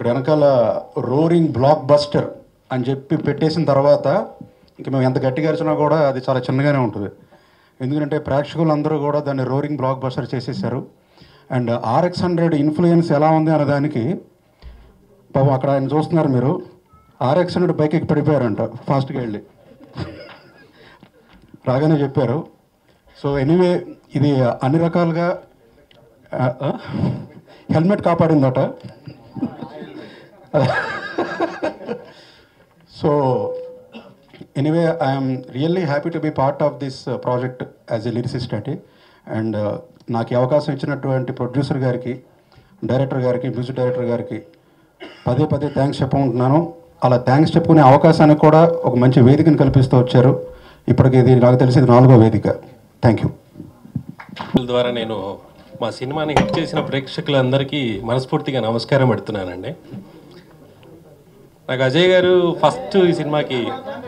ఇక్కడ వెనకాల roaring block buster అని చెప్పి పెట్టేసిన తర్వాత ఇంక మేము ఎంత గట్టిగా అరిచినా కూడా అది చాలా చిన్నగానే ఉంటుంది ఎందుకంటే ప్రేక్షకులు అందరూ కూడా దాన్ని రోరింగ్ బ్లాక్ బస్టర్ చేసేసారు అండ్ ఆర్ఎక్స్ హండ్రెడ్ ఇన్ఫ్లుయెన్స్ ఎలా ఉంది అనే దానికి పాపం అక్కడ ఆయన చూస్తున్నారు మీరు ఆర్ఎక్స్ హండ్రెడ్ బైక్ ఎక్కి పడిపోయారంట ఫాస్ట్గా వెళ్ళి రాగానే చెప్పారు సో ఎనీవే ఇది అన్ని రకాలుగా హెల్మెట్ కాపాడిందట so anyway I'm really happy to be part of this project as a lyricist అంటే అండ్ నాకు ఈ అవకాశం ఇచ్చినటువంటి ప్రొడ్యూసర్ గారికి డైరెక్టర్ గారికి మ్యూజిక్ డైరెక్టర్ గారికి పదే పదే థ్యాంక్స్ చెప్పుకుంటున్నాను అలా థ్యాంక్స్ చెప్పుకునే అవకాశానికి కూడా ఒక మంచి వేదికను కల్పిస్తూ వచ్చారు ఇప్పటికి ఇది నాకు తెలిసి ఇది నాలుగో వేదిక థ్యాంక్ యూ ద్వారా నేను మా సినిమాని హిట్ చేసిన ప్రేక్షకులందరికీ మనస్ఫూర్తిగా నమస్కారం పెడుతున్నానండి నాకు అజయ్ గారు ఫస్ట్ ఈ సినిమాకి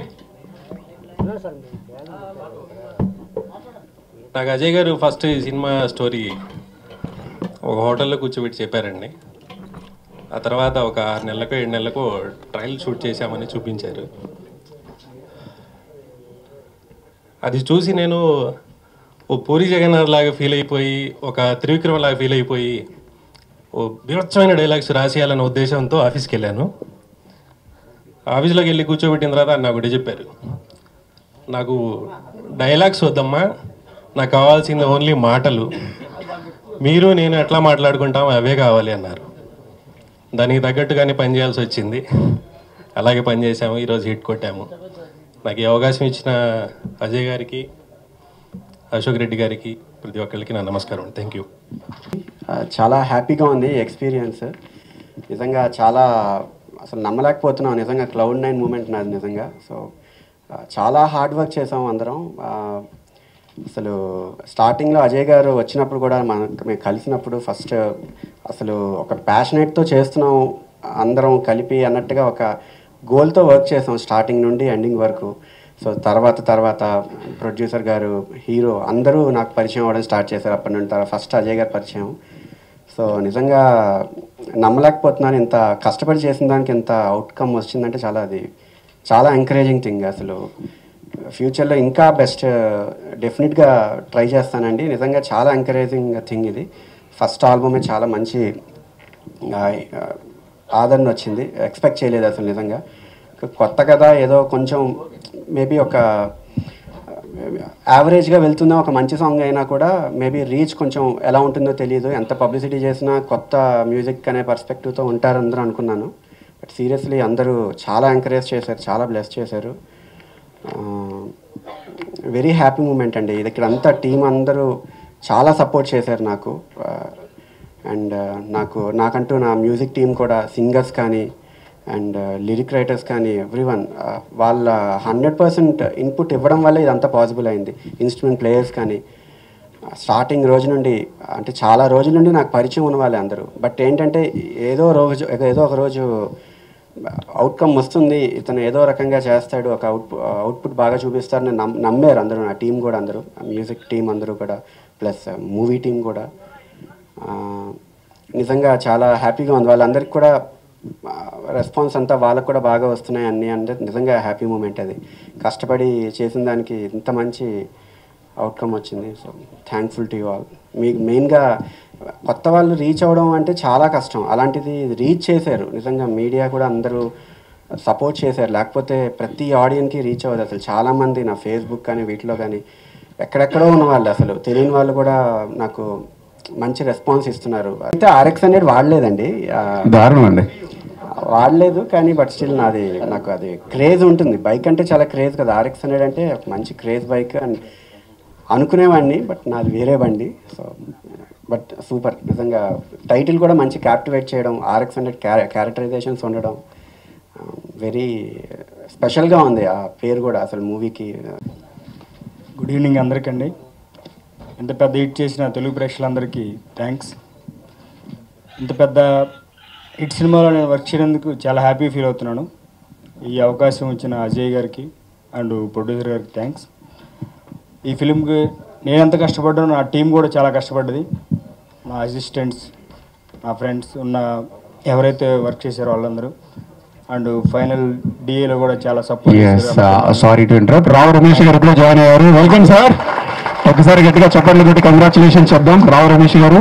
నాకు అజయ్ గారు ఫస్ట్ ఈ సినిమా స్టోరీ ఒక హోటల్లో కూర్చోబెట్టి చెప్పారండి ఆ తర్వాత ఒక ఆరు నెలలకు ఏడు నెలలకు ట్రయల్ షూట్ చేశామని చూపించారు అది చూసి నేను ఓ పూరి జగన్నాథ్ లాగా ఫీల్ అయిపోయి ఒక త్రివిక్రమ్ లాగా ఫీల్ అయిపోయి ఓ బీభత్సమైన డైలాగ్స్ రాసేయాలన్న ఉద్దేశంతో ఆఫీస్కి వెళ్ళాను ఆఫీస్లోకి వెళ్ళి కూర్చోబెట్టిన తర్వాత ఆయన నాకు ఒకటి చెప్పారు నాకు డైలాగ్స్ వద్దమ్మా నాకు కావాల్సింది ఓన్లీ మాటలు మీరు నేను ఎట్లా మాట్లాడుకుంటాం అవే కావాలి అన్నారు దానికి తగ్గట్టుగానే పనిచేయాల్సి వచ్చింది అలాగే పనిచేసాము ఈరోజు హిట్ కొట్టాము నాకు ఈ అవకాశం ఇచ్చిన అజయ్ గారికి అశోక్ రెడ్డి గారికి ప్రతి ఒక్కరికి నా నమస్కారం థ్యాంక్ యూ ఆ, చాలా హ్యాపీగా ఉంది ఎక్స్పీరియన్స్ నిజంగా చాలా అసలు నమ్మలేకపోతున్నాం నిజంగా క్లౌడ్ నైన్ మూమెంట్ నాది నిజంగా సో ఆ, చాలా హార్డ్ వర్క్ చేసాం అందరం ఆ, అసలు స్టార్టింగ్లో అజయ్ గారు వచ్చినప్పుడు కూడా మన మేము కలిసినప్పుడు ఫస్ట్ అసలు ఒక ప్యాషనేట్తో చేస్తున్నాం అందరం కలిపి అన్నట్టుగా ఒక గోల్తో వర్క్ చేసాం స్టార్టింగ్ నుండి ఎండింగ్ వరకు సో తర్వాత తర్వాత ప్రొడ్యూసర్ గారు హీరో అందరూ నాకు పరిచయం అవ్వడం స్టార్ట్ చేశారు అప్పటి నుండి తర్వాత ఫస్ట్ అజయ్ గారు పరిచయం సో నిజంగా నమ్మలేకపోతున్నాను ఇంత కష్టపడి చేసిన దానికి ఇంత అవుట్కమ్ వచ్చిందంటే చాలా అది చాలా ఎంకరేజింగ్ థింగ్ అసలు ఫ్యూచర్లో ఇంకా బెస్ట్ డెఫినెట్గా ట్రై చేస్తానండి నిజంగా చాలా ఎంకరేజింగ్ థింగ్ ఇది ఫస్ట్ ఆల్బమే చాలా మంచి ఆ, ఆ, ఆదరణ వచ్చింది ఎక్స్పెక్ట్ చేయలేదు అసలు నిజంగా కొత్త కదా ఏదో కొంచెం మేబీ ఒక యావరేజ్గా వెళ్తున్న ఒక మంచి సాంగ్ అయినా కూడా మేబీ రీచ్ కొంచెం ఎలా ఉంటుందో తెలియదు ఎంత పబ్లిసిటీ చేసినా కొత్త మ్యూజిక్ అనే పర్స్పెక్టివ్తో ఉంటారు అందరూ అనుకున్నాను బట్ సీరియస్లీ అందరూ చాలా ఎంకరేజ్ చేశారు చాలా బ్లెస్ చేశారు వెరీ హ్యాపీ మూమెంట్ అండి ఇది ఇక్కడ అంతా టీం అందరూ చాలా సపోర్ట్ చేశారు నాకు అండ్ నాకు నాకంటూ నా మ్యూజిక్ టీం కూడా సింగర్స్ కానీ అండ్ లిరిక్ రైటర్స్ కానీ ఎవ్రీ వన్ వాళ్ళ హండ్రెడ్ పర్సెంట్ ఇన్పుట్ ఇవ్వడం వల్ల ఇదంతా పాసిబుల్ అయింది ఇన్స్ట్రుమెంట్ ప్లేయర్స్ కానీ స్టార్టింగ్ రోజు నుండి అంటే చాలా రోజుల నుండి నాకు పరిచయం ఉన్న వాళ్ళే అందరూ బట్ ఏంటంటే ఏదో రోజు ఏదో ఒక రోజు అవుట్కమ్ వస్తుంది ఇతను ఏదో రకంగా చేస్తాడు ఒక అవుట్ అవుట్పుట్ బాగా చూపిస్తారని నమ్ నమ్మారు అందరూ నా టీం కూడా అందరూ మ్యూజిక్ టీం అందరూ కూడా ప్లస్ మూవీ టీం కూడా ఆ, నిజంగా చాలా హ్యాపీగా ఉంది వాళ్ళందరికీ కూడా రెస్పాన్స్ అంతా వాళ్ళకు కూడా బాగా వస్తున్నాయి అన్నీ అంటే నిజంగా హ్యాపీ మూమెంట్ అది కష్టపడి చేసిన దానికి ఇంత మంచి అవుట్కమ్ వచ్చింది so thankful to you all మీకు మెయిన్గా కొత్త వాళ్ళు రీచ్ అవ్వడం అంటే చాలా కష్టం అలాంటిది రీచ్ చేశారు నిజంగా మీడియా కూడా అందరూ సపోర్ట్ చేశారు లేకపోతే ప్రతి ఆడియన్కి రీచ్ అవ్వదు అసలు చాలామంది నా ఫేస్బుక్ కానీ వీటిలో కానీ ఎక్కడెక్కడో ఉన్న వాళ్ళు అసలు తెలియని వాళ్ళు కూడా నాకు మంచి రెస్పాన్స్ ఇస్తున్నారు అయితే ఆర్ఎక్స్ అనేది వాడలేదండి ఆ, దారుణం అండి వాడలేదు కానీ బట్ స్టిల్ నాది నాకు అది క్రేజ్ ఉంటుంది బైక్ అంటే చాలా క్రేజ్ కదా ఆర్ఎక్స్ హండ్రెడ్ అంటే ఒక మంచి క్రేజ్ బైక్ అండ్ అనుకునేవాడిని బట్ నాది వేరే బండి సో బట్ సూపర్ నిజంగా టైటిల్ కూడా మంచి క్యాప్టివేట్ చేయడం ఆర్ఎక్స్ హండ్రెడ్ క్యారెక్టరైజేషన్స్ ఉండడం వెరీ స్పెషల్గా ఉంది ఆ పేరు కూడా అసలు మూవీకి గుడ్ ఈవినింగ్ అందరికండి ఇంత పెద్ద హిట్ చేసిన తెలుగు ప్రేక్షకులందరికీ థ్యాంక్స్ ఇంత పెద్ద హిట్ సినిమాలో నేను వర్క్ చేయడానికి చాలా హ్యాపీ ఫీల్ అవుతున్నాను ఈ అవకాశం ఇచ్చిన అజయ్ గారికి అండ్ ప్రొడ్యూసర్ గారికి థ్యాంక్స్ ఈ ఫిలింకి నేను ఎంత కష్టపడ్డానో నా టీం కూడా చాలా కష్టపడ్డది నా అసిస్టెంట్స్ నా ఫ్రెండ్స్ ఉన్న ఎవరైతే వర్క్ చేశారో వాళ్ళందరూ అండ్ ఫైనల్ డిఏలో కూడా చాలా support yes sorry to interrupt Rao Ramesh గారు ఇప్పుడే జాయిన్ అయ్యారు వెల్కమ్ సార్ ఒకసారి గట్టిగా చెప్పండి పెట్టి కంగ్రాచులేషన్ చెప్దాం రావు రమేష్ గారు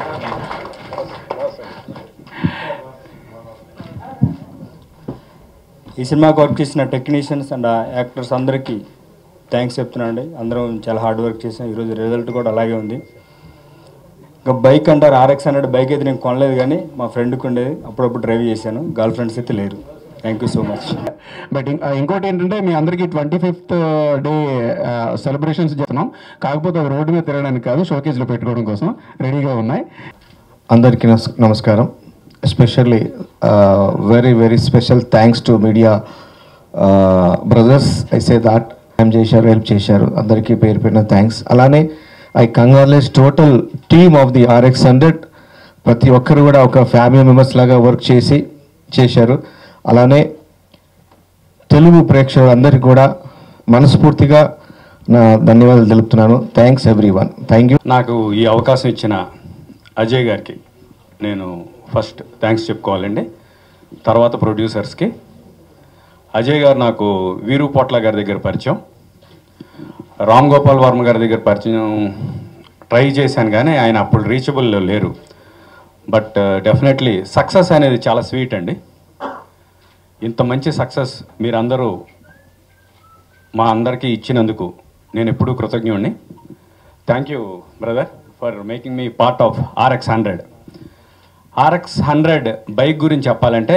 ఈ సినిమాకి వర్క్ చేసిన టెక్నీషియన్స్ అండ్ యాక్టర్స్ అందరికీ థ్యాంక్స్ చెప్తున్నానండి అందరం చాలా హార్డ్ వర్క్ చేసాం ఈరోజు రిజల్ట్ కూడా అలాగే ఉంది ఇంకా బైక్ అంటారు ఆర్ఎక్స్ హండ్రెడ్ బైక్ అయితే నేను కొనలేదు కానీ మా ఫ్రెండ్కి ఉండేది అప్పుడప్పుడు డ్రైవ్ చేశాను గర్ల్ ఫ్రెండ్స్ అయితే లేరు thank you so much but ఇంకోటి ఏంటంటే మీ అందరికీ ట్వంటీ ఫిఫ్త్ డే సెలబ్రేషన్స్ చేస్తున్నాం కాకపోతే అవి రోడ్డు మీద తిరగడానికి కాదు షోకేజ్లో పెట్టుకోవడం కోసం రెడీగా ఉన్నాయి అందరికీ నమస్- నమస్కారం especially very very special thanks to media brothers I say that ఏం చేశారు హెల్ప్ చేశారు అందరికీ పేరు పేరున థ్యాంక్స్ అలానే I congratulate total team of the RX hundred ప్రతి ఒక్కరు కూడా ఒక ఫ్యామిలీ మెంబర్స్ లాగా వర్క్ చేసి చేశారు అలానే తెలుగు ప్రేక్షకులందరికీ కూడా మనస్ఫూర్తిగా నా ధన్యవాదాలు తెలుపుతున్నాను thanks everyone thank you నాకు ఈ అవకాశం ఇచ్చిన అజయ్ గారికి నేను ఫస్ట్ థ్యాంక్స్ చెప్పుకోవాలండి తర్వాత ప్రొడ్యూసర్స్కి అజయ్ గారు నాకు వీరు పోట్ల గారి దగ్గర పరిచయం రామ్ గోపాల్ వర్మ గారి దగ్గర పరిచయం ట్రై చేశాను కానీ ఆయన అప్పుడు రీచబుల్ లేరు బట్ డెఫినెట్లీ సక్సెస్ అనేది చాలా స్వీట్ అండి ఇంత మంచి సక్సెస్ మీరందరూ మా అందరికీ ఇచ్చినందుకు నేను ఎప్పుడూ కృతజ్ఞుడిని thank you brother for making me part of RX hundred RX hundred bike గురించి చెప్పాలంటే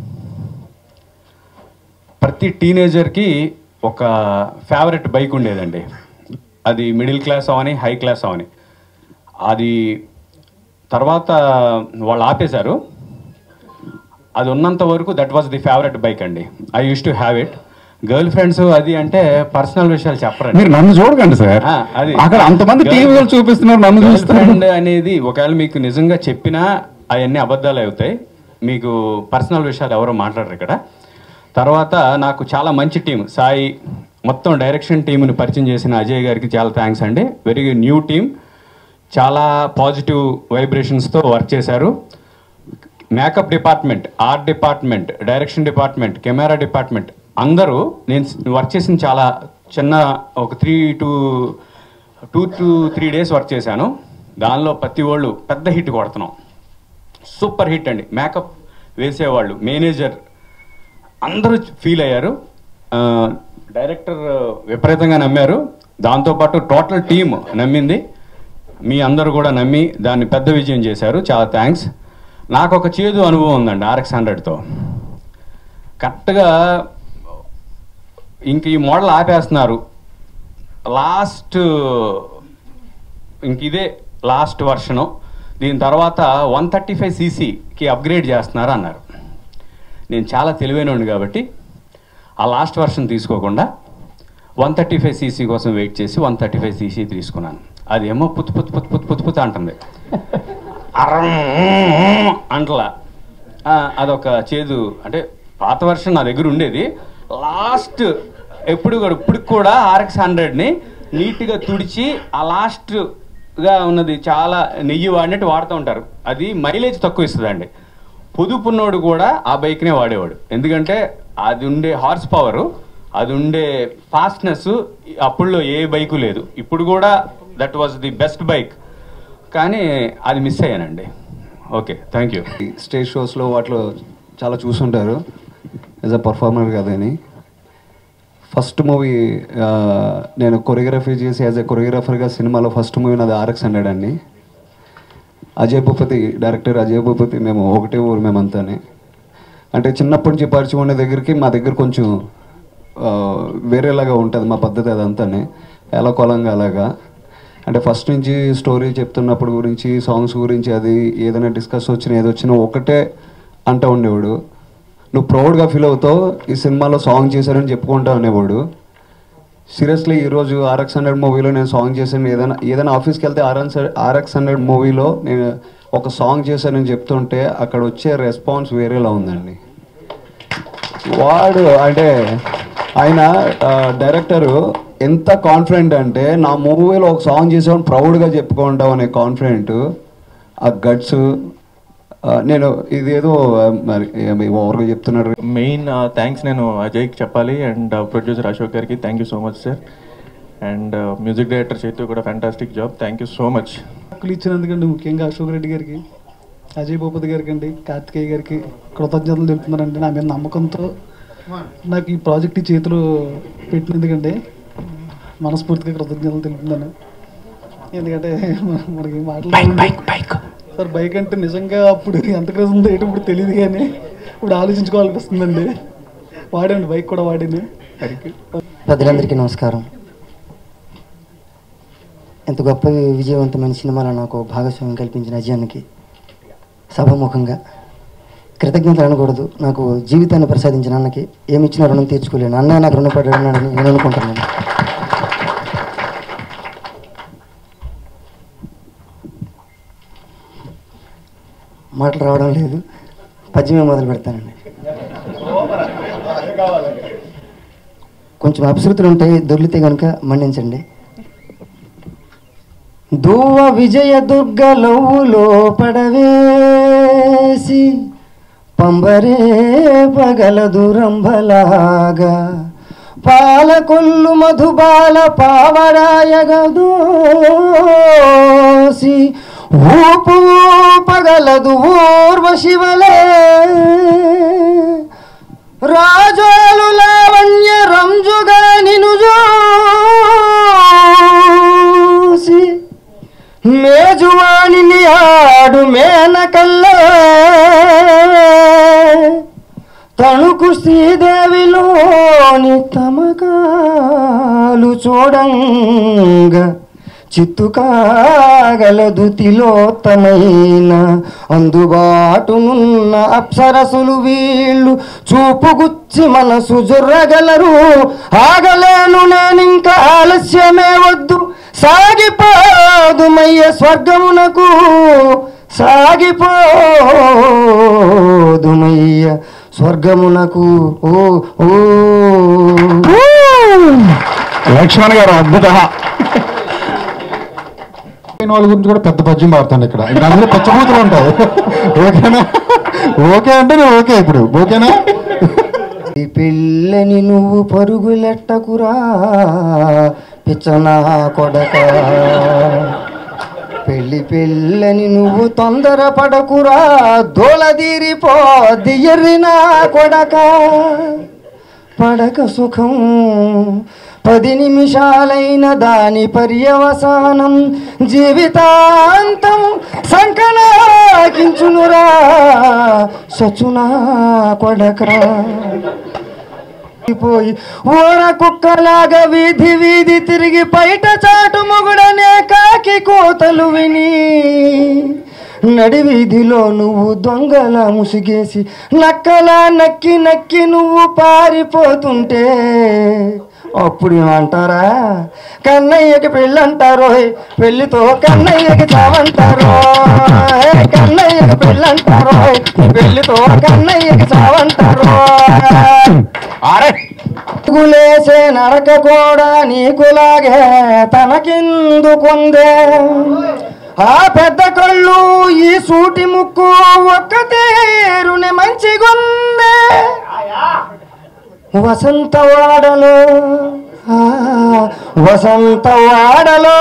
ప్రతి టీనేజర్కి ఒక ఫేవరెట్ బైక్ ఉండేదండి అది మిడిల్ క్లాస్ అవని హై క్లాస్ అవని అది తర్వాత వాళ్ళు ఆపేశారు అది ఉన్నంత వరకు that was the favourite bike అండి I use to have it girl friends అది అంటే పర్సనల్ విషయాలు చెప్పరండి మీరు నన్ను చూడకండి సార్ ఆ, అది. అక్కడ అంతమంది Girl- టీవీ వాళ్ళు చూపిస్తున్నారు నన్ను గర్ల్ చూస్తున్నారు ఫ్రెండ్ అనేది ఒకవేళ మీకు నిజంగా చెప్పినా అవన్నీ అబద్ధాలు అవుతాయి మీకు పర్సనల్ విషయాలు ఎవరో మాట్లాడరు ఇక్కడ తర్వాత నాకు చాలా మంచి టీం సాయి మొత్తం డైరెక్షన్ టీంని పరిచయం చేసిన అజయ్ గారికి చాలా థ్యాంక్స్ అండి వెరీ న్యూ టీం చాలా పాజిటివ్ వైబ్రేషన్స్తో వర్క్ చేశారు makeup department art department direction department camera department అందరూ నేను వర్క్ చేసిన చాలా చిన్న ఒక three to two to three days work చేశాను దానిలో ప్రతి వాళ్ళు పెద్ద హిట్ కొడుతున్నాం సూపర్ హిట్ అండి మేకప్ వేసేవాళ్ళు మేనేజర్ అందరూ ఫీల్ అయ్యారు ఆ, డైరెక్టర్ విపరీతంగా నమ్మారు దాంతోపాటు టోటల్ టీమ్ నమ్మింది మీ అందరూ కూడా నమ్మి దాన్ని పెద్ద విజయం చేశారు చాలా థ్యాంక్స్ నాకు ఒక చేదు అనుభవం ఉందండి ఆర్ఎక్స్ హండ్రెడ్తో కరెక్ట్గా ఇంక ఈ మోడల్ ఆపేస్తున్నారు లాస్ట్ ఇంక ఇదే లాస్ట్ వర్షను దీని తర్వాత వన్ థర్టీ ఫైవ్ సీసీకి అప్గ్రేడ్ చేస్తున్నారు అన్నారు నేను చాలా తెలివైనవాడిని కాబట్టి ఆ లాస్ట్ వర్షన్ తీసుకోకుండా వన్ థర్టీ ఫైవ్ సీసీ కోసం వెయిట్ చేసి వన్ థర్టీ ఫైవ్ సీసీ తీసుకున్నాను అదేమో పుత్ పుత్ పుత్ పుత్ పుత్ పుత్ అంటుంది అరం అంటలా ఆ, అదొక చేదు అంటే పాత వర్షన్ నా దగ్గర ఉండేది లాస్ట్ ఎప్పుడు కూడా ఇప్పుడు కూడా ఆర్ఎక్స్ హండ్రెడ్ని నీట్గా తుడిచి ఆ లాస్ట్గా ఉన్నది చాలా నెయ్యి వాడినట్టు వాడుతూ ఉంటారు అది మైలేజ్ తక్కువ ఇస్తుందండి పొదుపున్నోడు కూడా ఆ బైక్నే వాడేవాడు ఎందుకంటే అది ఉండే హార్స్ పవర్ అది ఉండే ఫాస్ట్నెస్ అప్పుడులో ఏ బైకు లేదు ఇప్పుడు కూడా that was the best bike కానీ అది మిస్ అయ్యానండి ఓకే థ్యాంక్ యూ స్టేజ్ షోస్లో వాటిలో చాలా చూసుంటారు యాజ్ అ పర్ఫార్మర్ కదని ఫస్ట్ మూవీ నేను కొరియోగ్రఫీ చేసి యాజ్ ఎ కొరియోగ్రాఫర్గా సినిమాలో ఫస్ట్ మూవీ నాది ఆర్ఎక్స్ హండ్రెడ్ అండి అజయ్ భూపతి డైరెక్టర్ అజయ్ భూపతి మేము ఒకటే ఊరు మేమంతానే అంటే చిన్నప్పటి నుంచి పరిచయం ఉండే దగ్గరికి మా దగ్గర కొంచెం ఆ, వేరేలాగా ఉంటుంది మా పద్ధతి అదంతానే ఎలా కొలంగా అలాగా అంటే ఫస్ట్ నుంచి స్టోరీ చెప్తున్నప్పుడు గురించి సాంగ్స్ గురించి అది ఏదైనా డిస్కస్ వచ్చినా ఏది వచ్చినా ఒకటే అంటూ ఉండేవాడు నువ్వు ప్రౌడ్గా ఫీల్ అవుతావు ఈ సినిమాలో సాంగ్ చేశారని చెప్పుకుంటా అనేవాడు సీరియస్లీ ఈరోజు ఆర్ఎక్స్ హండ్రెడ్ మూవీలో నేను సాంగ్ చేశాను ఏదైనా ఏదైనా ఆఫీస్కి వెళ్తే ఆర్ఎన్ ఆర్ఎక్స్ హండ్రెడ్ మూవీలో నేను ఒక సాంగ్ చేశానని చెప్తుంటే అక్కడ వచ్చే రెస్పాన్స్ వేరేలా ఉందండి వాడు అంటే ఆయన డైరెక్టరు ఎంత కాన్ఫిడెంట్ అంటే నా మూవీలో ఒక సాంగ్ చేసామని ప్రౌడ్గా చెప్పుకుంటాం అనే కాన్ఫిడెంట్ ఆ గట్స్ ఆ, నేను ఇదేదో ఆ, మరి ఓవర్గా చెప్తున్నాడు మెయిన్ థ్యాంక్స్ నేను అజయ్కి చెప్పాలి అండ్ ప్రొడ్యూసర్ అశోక్ గారికి thank you so much sir and music director Chaitu కూడా fantastic job thank you so much హక్కులు ఇచ్చినందుకండి ముఖ్యంగా అశోక్ రెడ్డి గారికి అజయ్ భూపతి గారికి అండి కార్తికేయ గారికి కృతజ్ఞతలు తెలుపుతున్నానండి నా మీద నమ్మకంతో నాకు ఈ ప్రాజెక్ట్ ఈ చేతిలో పెట్టినందుకండి మనస్ఫూర్తిగా కృతజ్ఞతలు తెలుపుతున్నాను ఎందుకంటే మన- మనకి మాట్లాడాలి సార్ బైక్ అంటే నిజంగా అప్పుడు ఎంత క్రేజ్ ఉందో ఏంటో ఇప్పుడు తెలియదు కానీ ఇప్పుడు ఆలోచించుకోవాలనిపిస్తుందండి వాడండి బైక్ కూడా వాడింది పెద్దలందరికీ నమస్కారం ఎంత గొప్ప విజయవంతమైన సినిమాలో నాకు భాగస్వామ్యం కల్పించిన అజయానికి సభాముఖంగా కృతజ్ఞతలు అనకూడదు నాకు జీవితాన్ని ప్రసాదించిన అన్నకి ఏమి ఇచ్చినా రుణం తీర్చుకోలేను అన్న నాకు రుణపడ్డాడని నేను అనుకుంటున్నాను మాటలు రావడం లేదు పద్యమే మొదలు పెడతానండి కొంచెం అపశృతులు ఉంటాయి దొర్లితే కనుక మన్నించండి దువ్వ విజయ దుర్గ లవ్వులో పడవేసి పంబరే పగల దురంబలాగా పాలకొల్లు మధుబాల పావరాయగదోసి ఊపు పగలదు ఊర్వశివలే రాజోలు లావణ్య రంజుగా నిను చూసి మేజువాణిని ఆడు మేనకల్లో తణుకు శ్రీదేవిలోని తమకాలు చూడంగా చిత్తుకాగలదు తిలోత్తమైన అందుబాటునున్న అప్సరసులు వీళ్ళు చూపుగుచ్చి మనసు జుర్రగలరు ఆగలేను నేనింక ఆలస్యమే వద్దు సాగిపోదుమయ్య స్వర్గమునకు సాగిపోదుమయ్య స్వర్గమునకు ఓ ఓ లక్ష్మణ్ గారు అద్భుత వాళ్ళ గురించి కూడా పెద్ద పద్యం పాడతాను ఇక్కడ ఇక్కడ అందరూ పచ్చబూతులు ఉంటాయి ఓకేనా ఓకే అంటే నేను ఓకే ఇప్పుడు ఓకేనా ఈ పిల్లని నువ్వు పరుగులెట్టకురా పిచ్చనా కొడక పెళ్లి పిల్లని నువ్వు తొందర పడకురా దోలదీరిపో దియ్యరినా కొడక పడక సుఖం పది నిమిషాలైన దాని పర్యవసానం జీవితాంతం సంకనాకించునురా సచునా కొడక పోయి ఊర కుక్కలాగా వీధి వీధి తిరిగి బయట చాటు మొగుడనే కాకి కోతలు విని నడి వీధిలో నువ్వు దొంగల ముసిగేసి నక్కలా నక్కి నక్కి నువ్వు పారిపోతుంటే అప్పుడు ఏమంటారా కన్నయ్యకి పెళ్ళంటారో పెళ్లితో కన్నయ్యకి చావంటారో కన్నయ్యకి పెళ్ళంటారో పెళ్లితో కన్నయ్యకి చావంటారో గులేసే నడక కూడా నీకులాగే తనకెందుకుందే ఆ పెద్ద కళ్ళు ఈ సూటి ముక్కు ఒక్క తేరుని మంచిగుందే వసంతవాడలో ఆ, వసంతవాడలో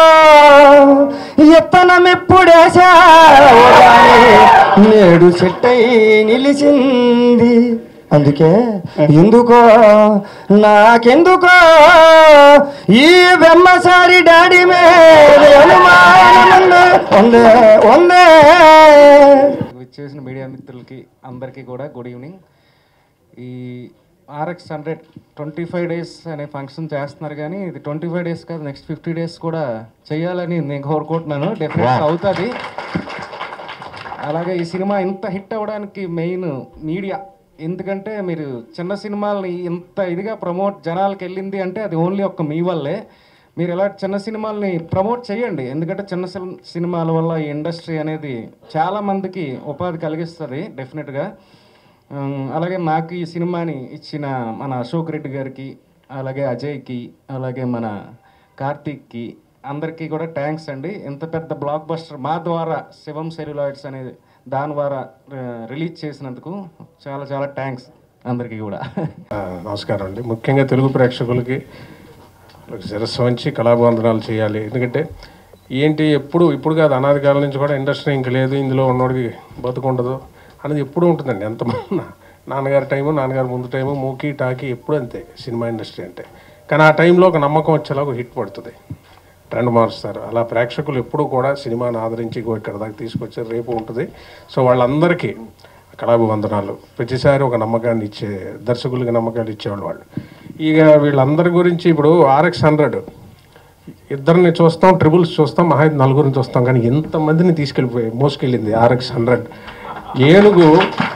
ఎత్తనమెప్పుడేశావో గాని నేడు చెట్టై నిలిచింది అందుకే ఎందుకో నాకెందుకో ఈ బెమ్మసారి డాడీ మీద అనుమానముంది ఉందే ఉందే చేసిన మీడియా మిత్రులకి అందరికీ కూడా గుడ్ ఈవినింగ్ ఈ RX hundred twenty five days అనే ఫంక్షన్ చేస్తున్నారు కానీ ఇది ట్వంటీ ఫైవ్ డేస్ కాదు నెక్స్ట్ ఫిఫ్టీ డేస్ కూడా చేయాలని నేను కోరుకుంటున్నాను డెఫినెట్గా అవుతుంది అలాగే ఈ సినిమా ఇంత హిట్ అవ్వడానికి మెయిన్ మీడియా ఎందుకంటే మీరు చిన్న సినిమాలని ఇంత ఇదిగా ప్రమోట్ జనాలకు వెళ్ళింది అంటే అది ఓన్లీ ఒక్క మీ వల్లే మీరు ఇలా చిన్న సినిమాల్ని ప్రమోట్ చేయండి ఎందుకంటే చిన్న సిన్- సినిమాల వల్ల ఈ ఇండస్ట్రీ అనేది చాలా మందికి ఉపాధి కలిగిస్తుంది డెఫినెట్గా ఉమ్, అలాగే నాకు ఈ సినిమాని ఇచ్చిన మన అశోక్ రెడ్డి గారికి అలాగే అజయ్కి అలాగే మన కార్తీక్కి అందరికీ కూడా థ్యాంక్స్ అండి ఇంత పెద్ద బ్లాక్ బస్టర్ మా ద్వారా శివం సెల్యులాయిడ్స్ అనే దాని ద్వారా రిలీజ్ చేసినందుకు చాలా చాలా థ్యాంక్స్ అందరికీ కూడా ఆ, నమస్కారం అండి ముఖ్యంగా తెలుగు ప్రేక్షకులకి వాళ్ళకి శిరస్సు వంచి కళాబంధనాలు చేయాలి ఎందుకంటే ఏంటి ఎప్పుడు ఇప్పుడు కాదు అనాది కాలం నుంచి కూడా ఇండస్ట్రీ ఇంక లేదు ఇందులో ఉన్నోడికి బతుకుండదు అనేది ఎప్పుడూ ఉంటుందండి ఎంతమంది నా- నాన్నగారి టైము నాన్నగారి ముందు టైము మూకీ టాకీ ఎప్పుడు అంతే సినిమా ఇండస్ట్రీ అంటే కానీ ఆ టైంలో ఒక నమ్మకం వచ్చేలా ఒక హిట్ పడుతుంది ట్రెండ్ మారుస్తారు అలా ప్రేక్షకులు ఎప్పుడూ కూడా సినిమాని ఆదరించి ఇగో ఇక్కడ దాకా తీసుకొచ్చారు రేపు ఉంటుంది సో వాళ్ళందరికీ కళాభివందనాలు ప్రతిసారి ఒక నమ్మకాన్ని ఇచ్చే దర్శకులకి నమ్మకాలు ఇచ్చేవాళ్ళు వాళ్ళు ఇక వీళ్ళందరి గురించి ఇప్పుడు ఆర్ఎక్స్ హండ్రెడ్ ఇద్దరిని చూస్తాం ట్రిబుల్స్ చూస్తాం మహా అయితే నలుగురిని చూస్తాం కానీ ఎంతమందిని తీసుకెళ్ళిపోయి మోసుకెళ్ళింది ఆర్ఎక్స్ హండ్రెడ్ ఏనుగు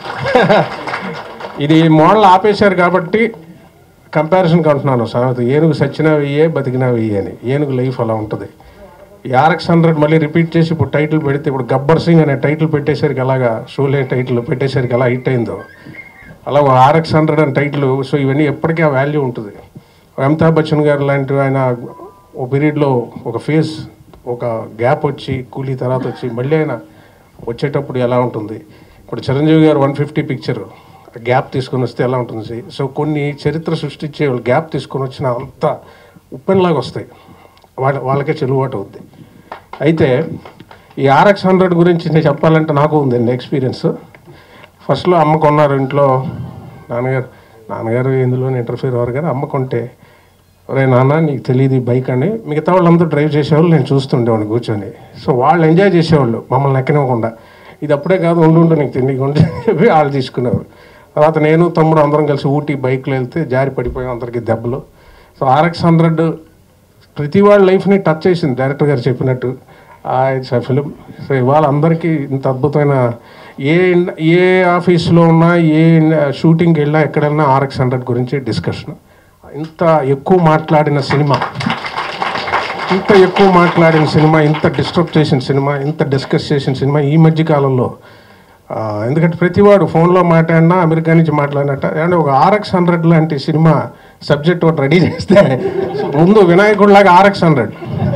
ఇది మోడల్ ఆపేశారు కాబట్టి కంపారిజన్కి అంటున్నాను సామెత ఏనుగు సచ్చినా వెయ్యే బతికినా వెయ్యే అని ఏనుగు లైఫ్ అలా ఉంటుంది ఈ ఆర్ఎక్స్ హండ్రెడ్ మళ్ళీ రిపీట్ చేసి ఇప్పుడు టైటిల్ పెడితే ఇప్పుడు గబ్బర్ సింగ్ అనే టైటిల్ పెట్టేసరికి అలాగా షోలే టైటిల్ పెట్టేసరికి ఎలా హిట్ అయిందో అలా ఆర్ఎక్స్ హండ్రెడ్ అనే టైటిల్ సో ఇవన్నీ ఎప్పటికీ ఆ వాల్యూ ఉంటుంది అమితాబ్ బచ్చన్ గారు లాంటి ఆయన ఓ పీరియడ్లో ఒక ఫేజ్ ఒక గ్యాప్ వచ్చి కూలీ తర్వాత వచ్చి మళ్ళీ ఆయన వచ్చేటప్పుడు ఎలా ఉంటుంది ఇప్పుడు చిరంజీవి గారు వన్ ఫిఫ్టీ పిక్చర్ గ్యాప్ తీసుకొని వస్తే ఎలా ఉంటుంది సో కొన్ని చరిత్ర సృష్టించే వాళ్ళు గ్యాప్ తీసుకొని వచ్చిన అంత ఉప్పెన్లాగా వస్తాయి వాళ్ళ వాళ్ళకే చెల్లుబాటు అవుద్ది అయితే ఈ ఆర్ఎక్స్ హండ్రెడ్ గురించి నేను చెప్పాలంటే నాకు ఉందండి ఎక్స్పీరియన్స్ ఫస్ట్లో అమ్మ కొన్నారు ఇంట్లో నాన్నగారు నాన్నగారు ఇందులో ఇంటర్ఫీర్ అవ్వరు కానీ అమ్మ కొంటే ఒరే నాన్న నీకు తెలియదు ఈ బైక్ అని మిగతా వాళ్ళందరూ డ్రైవ్ చేసేవాళ్ళు నేను చూస్తుండేవాడిని కూర్చొని సో వాళ్ళు ఎంజాయ్ చేసేవాళ్ళు మమ్మల్ని ఎక్కనివ్వకుండా ఇది అప్పుడే కాదు ఉండు ఉండు నీకు తెలియకుండా చెప్పి వాళ్ళు తీసుకునేవారు తర్వాత నేను తమ్ముడు అందరం కలిసి ఊటీ బైక్లో వెళ్తే జారి పడిపోయాం అందరికీ దెబ్బలు సో ఆర్ఎక్స్ హండ్రెడ్ ప్రతి వాళ్ళ లైఫ్ని టచ్ చేసింది డైరెక్టర్ గారు చెప్పినట్టు ఇట్స్ ఫిలిం సో ఇవాళ అందరికీ ఇంత అద్భుతమైన ఏ ఇన్- ఏ ఆఫీస్లో ఉన్నా ఏ షూటింగ్కి వెళ్ళినా ఎక్కడ వెళ్ళినా ఆర్ఎక్స్ హండ్రెడ్ గురించి డిస్కషన్ ఇంత ఎక్కువ మాట్లాడిన సినిమా ఇంత ఎక్కువ మాట్లాడిన సినిమా ఇంత డిస్టర్బ్ చేసిన సినిమా ఇంత డిస్కస్ చేసిన సినిమా ఈ మధ్య కాలంలో ఆ, ఎందుకంటే ప్రతివాడు ఫోన్లో మాట్లాడినా అమెరికా నుంచి మాట్లాడినట్ట అంటే ఒక ఆర్ఎక్స్ హండ్రెడ్ లాంటి సినిమా సబ్జెక్ట్ ఒకటి రెడీ చేస్తే ముందు వినాయకుడిలాగా ఆర్ఎక్స్ హండ్రెడ్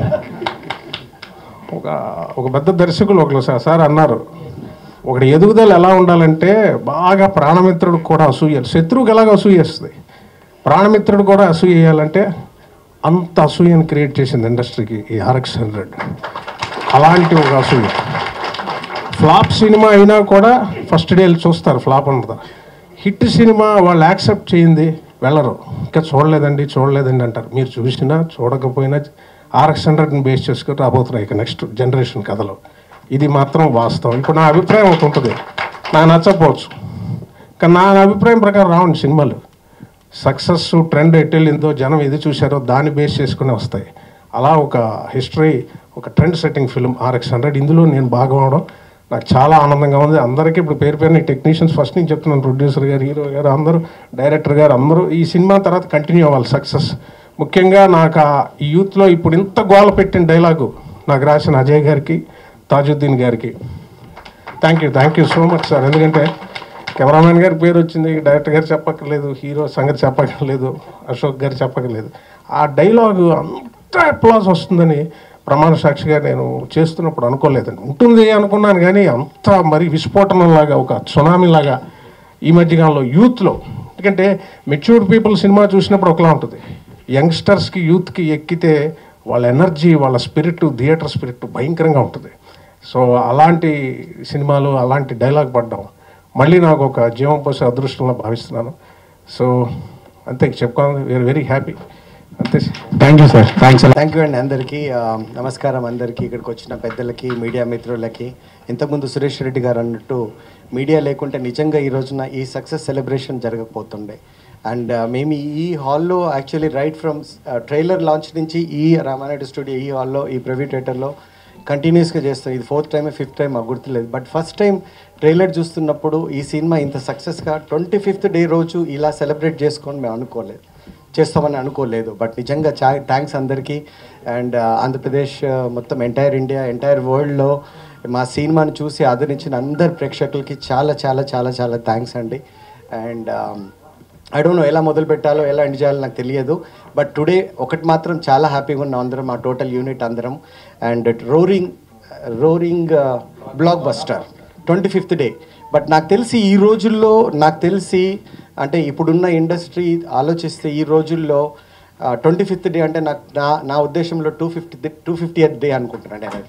ఒక ఒక పెద్ద దర్శకులు ఒకరు సార్ సార్ అన్నారు ఒకటి ఎదుగుదల ఎలా ఉండాలంటే బాగా ప్రాణమిత్రుడు కూడా అసూయ శత్రువుకి ఎలాగ అసూయ వస్తుంది ప్రాణమిత్రుడు కూడా అసూయ చేయాలంటే అంత అసూయను క్రియేట్ చేసింది ఇండస్ట్రీకి ఈ ఆర్ఎక్స్ హండ్రెడ్ అలాంటి ఒక అసూయ ఫ్లాప్ సినిమా అయినా కూడా ఫస్ట్ డే వెళ్ళి చూస్తారు ఫ్లాప్ అన్నదా హిట్ సినిమా వాళ్ళు యాక్సెప్ట్ చేయింది వెళ్ళరు ఇంకా చూడలేదండి చూడలేదండి అంటారు మీరు చూసినా చూడకపోయినా ఆర్ఎక్స్ హండ్రెడ్ని బేస్ చేసుకుని రాబోతున్నాయి ఇక నెక్స్ట్ జనరేషన్ కథలో ఇది మాత్రం వాస్తవం ఇప్పుడు నా అభిప్రాయం ఒకటి ఉంటుంది నాకు నచ్చకపోవచ్చు కానీ నా అభిప్రాయం ప్రకారం రావండి సినిమాలు సక్సెస్ ట్రెండ్ ఎటు వెళ్ళిందో జనం ఏది చూశారో దాన్ని బేస్ చేసుకుని వస్తాయి అలా ఒక హిస్టరీ ఒక trend setting film RX hundred ఇందులో నేను భాగం అవడం నాకు చాలా ఆనందంగా ఉంది అందరికీ ఇప్పుడు పేరు పేరుని టెక్నీషియన్స్ ఫస్ట్ నుంచి చెప్తున్నాను ప్రొడ్యూసర్ గారు హీరో గారు అందరూ డైరెక్టర్ గారు అందరూ ఈ సినిమా తర్వాత కంటిన్యూ అవ్వాలి సక్సెస్ ముఖ్యంగా నాకు ఆ ఈ యూత్లో ఇప్పుడు ఇంత గోల పెట్టిన డైలాగు నాకు రాసిన అజయ్ గారికి తాజుద్దీన్ గారికి thank you thank you so much sir ఎందుకంటే కెమెరామెన్ గారి పేరు వచ్చింది డైరెక్టర్ గారు చెప్పక్కర్లేదు హీరో సంగతి చెప్పక్కర్లేదు అశోక్ గారు చెప్పక్కర్లేదు ఆ డైలాగు అంత అప్లాస్ వస్తుందని ప్రమాణ సాక్షిగా నేను చేస్తున్నప్పుడు అనుకోలేదండి ఉంటుంది అనుకున్నాను కానీ అంత మరి విస్ఫోటనంలాగా ఒక సునామీ లాగా ఈ మధ్యకాలంలో యూత్లో ఎందుకంటే మెచ్యూర్డ్ పీపుల్ సినిమా చూసినప్పుడు ఒకలా ఉంటుంది యంగ్స్టర్స్కి యూత్కి ఎక్కితే వాళ్ళ ఎనర్జీ వాళ్ళ స్పిరిట్ థియేటర్ స్పిరిట్ భయంకరంగా ఉంటుంది సో అలాంటి సినిమాలు అలాంటి డైలాగ్ పడ్డం మళ్ళీ నాకు ఒక జీవం పోసే అదృష్టంలో భావిస్తున్నాను సో అంతే చెప్పుకోవాలి వీఆర్ వెరీ హ్యాపీ అంతే thank you sir thanks thank you అండి అందరికీ ఆ, నమస్కారం అందరికీ ఇక్కడికి వచ్చిన పెద్దలకి మీడియా మిత్రులకి ఇంతకుముందు సురేష్ రెడ్డి గారు అన్నట్టు మీడియా లేకుంటే నిజంగా ఈ రోజున ఈ సక్సెస్ సెలబ్రేషన్ జరగకపోతుండే అండ్ మేము ఈ హాల్లో actually right from trailer launch నుంచి ఈ రామానాయుడు స్టూడియో ఈ హాల్లో ఈ ప్రైవేట్ థియేటర్లో కంటిన్యూస్గా చేస్తాం ఇది ఫోర్త్ టైం ఫిఫ్త్ టైం మాకు గుర్తులేదు బట్ ఫస్ట్ టైం ట్రైలర్ చూస్తున్నప్పుడు ఈ సినిమా ఇంత సక్సెస్గా ట్వంటీ ఫిఫ్త్ డే రోజు ఇలా సెలబ్రేట్ చేసుకొని మేము అనుకోలేదు చేస్తామని అనుకోలేదు బట్ నిజంగా చా థ్యాంక్స్ అందరికీ అండ్ ఆంధ్రప్రదేశ్ ఆ, మొత్తం ఎంటైర్ ఇండియా ఎంటైర్ వరల్డ్లో మా సినిమాని చూసి ఆదరించిన అందరు ప్రేక్షకులకి చాలా చాలా చాలా చాలా థ్యాంక్స్ అండి అండ్ ఐ డోంట్ నో ఎలా మొదలు పెట్టాలో ఎలా ఎండ్ చేయాలో నాకు తెలియదు బట్ టుడే ఒకటి మాత్రం చాలా హ్యాపీగా ఉన్నాం అందరం ఆ టోటల్ యూనిట్ అందరం and roaring roaring blockbuster twenty fifth day but నాకు తెలిసి ఈ రోజుల్లో నాకు తెలిసి అంటే ఇప్పుడున్న ఇండస్ట్రీ ఆలోచిస్తే ఈ రోజుల్లో ట్వంటీ ఫిఫ్త్ డే అంటే నాకు నా నా ఉద్దేశంలో two fifty two fifty day అనుకుంటున్నాను నేనైతే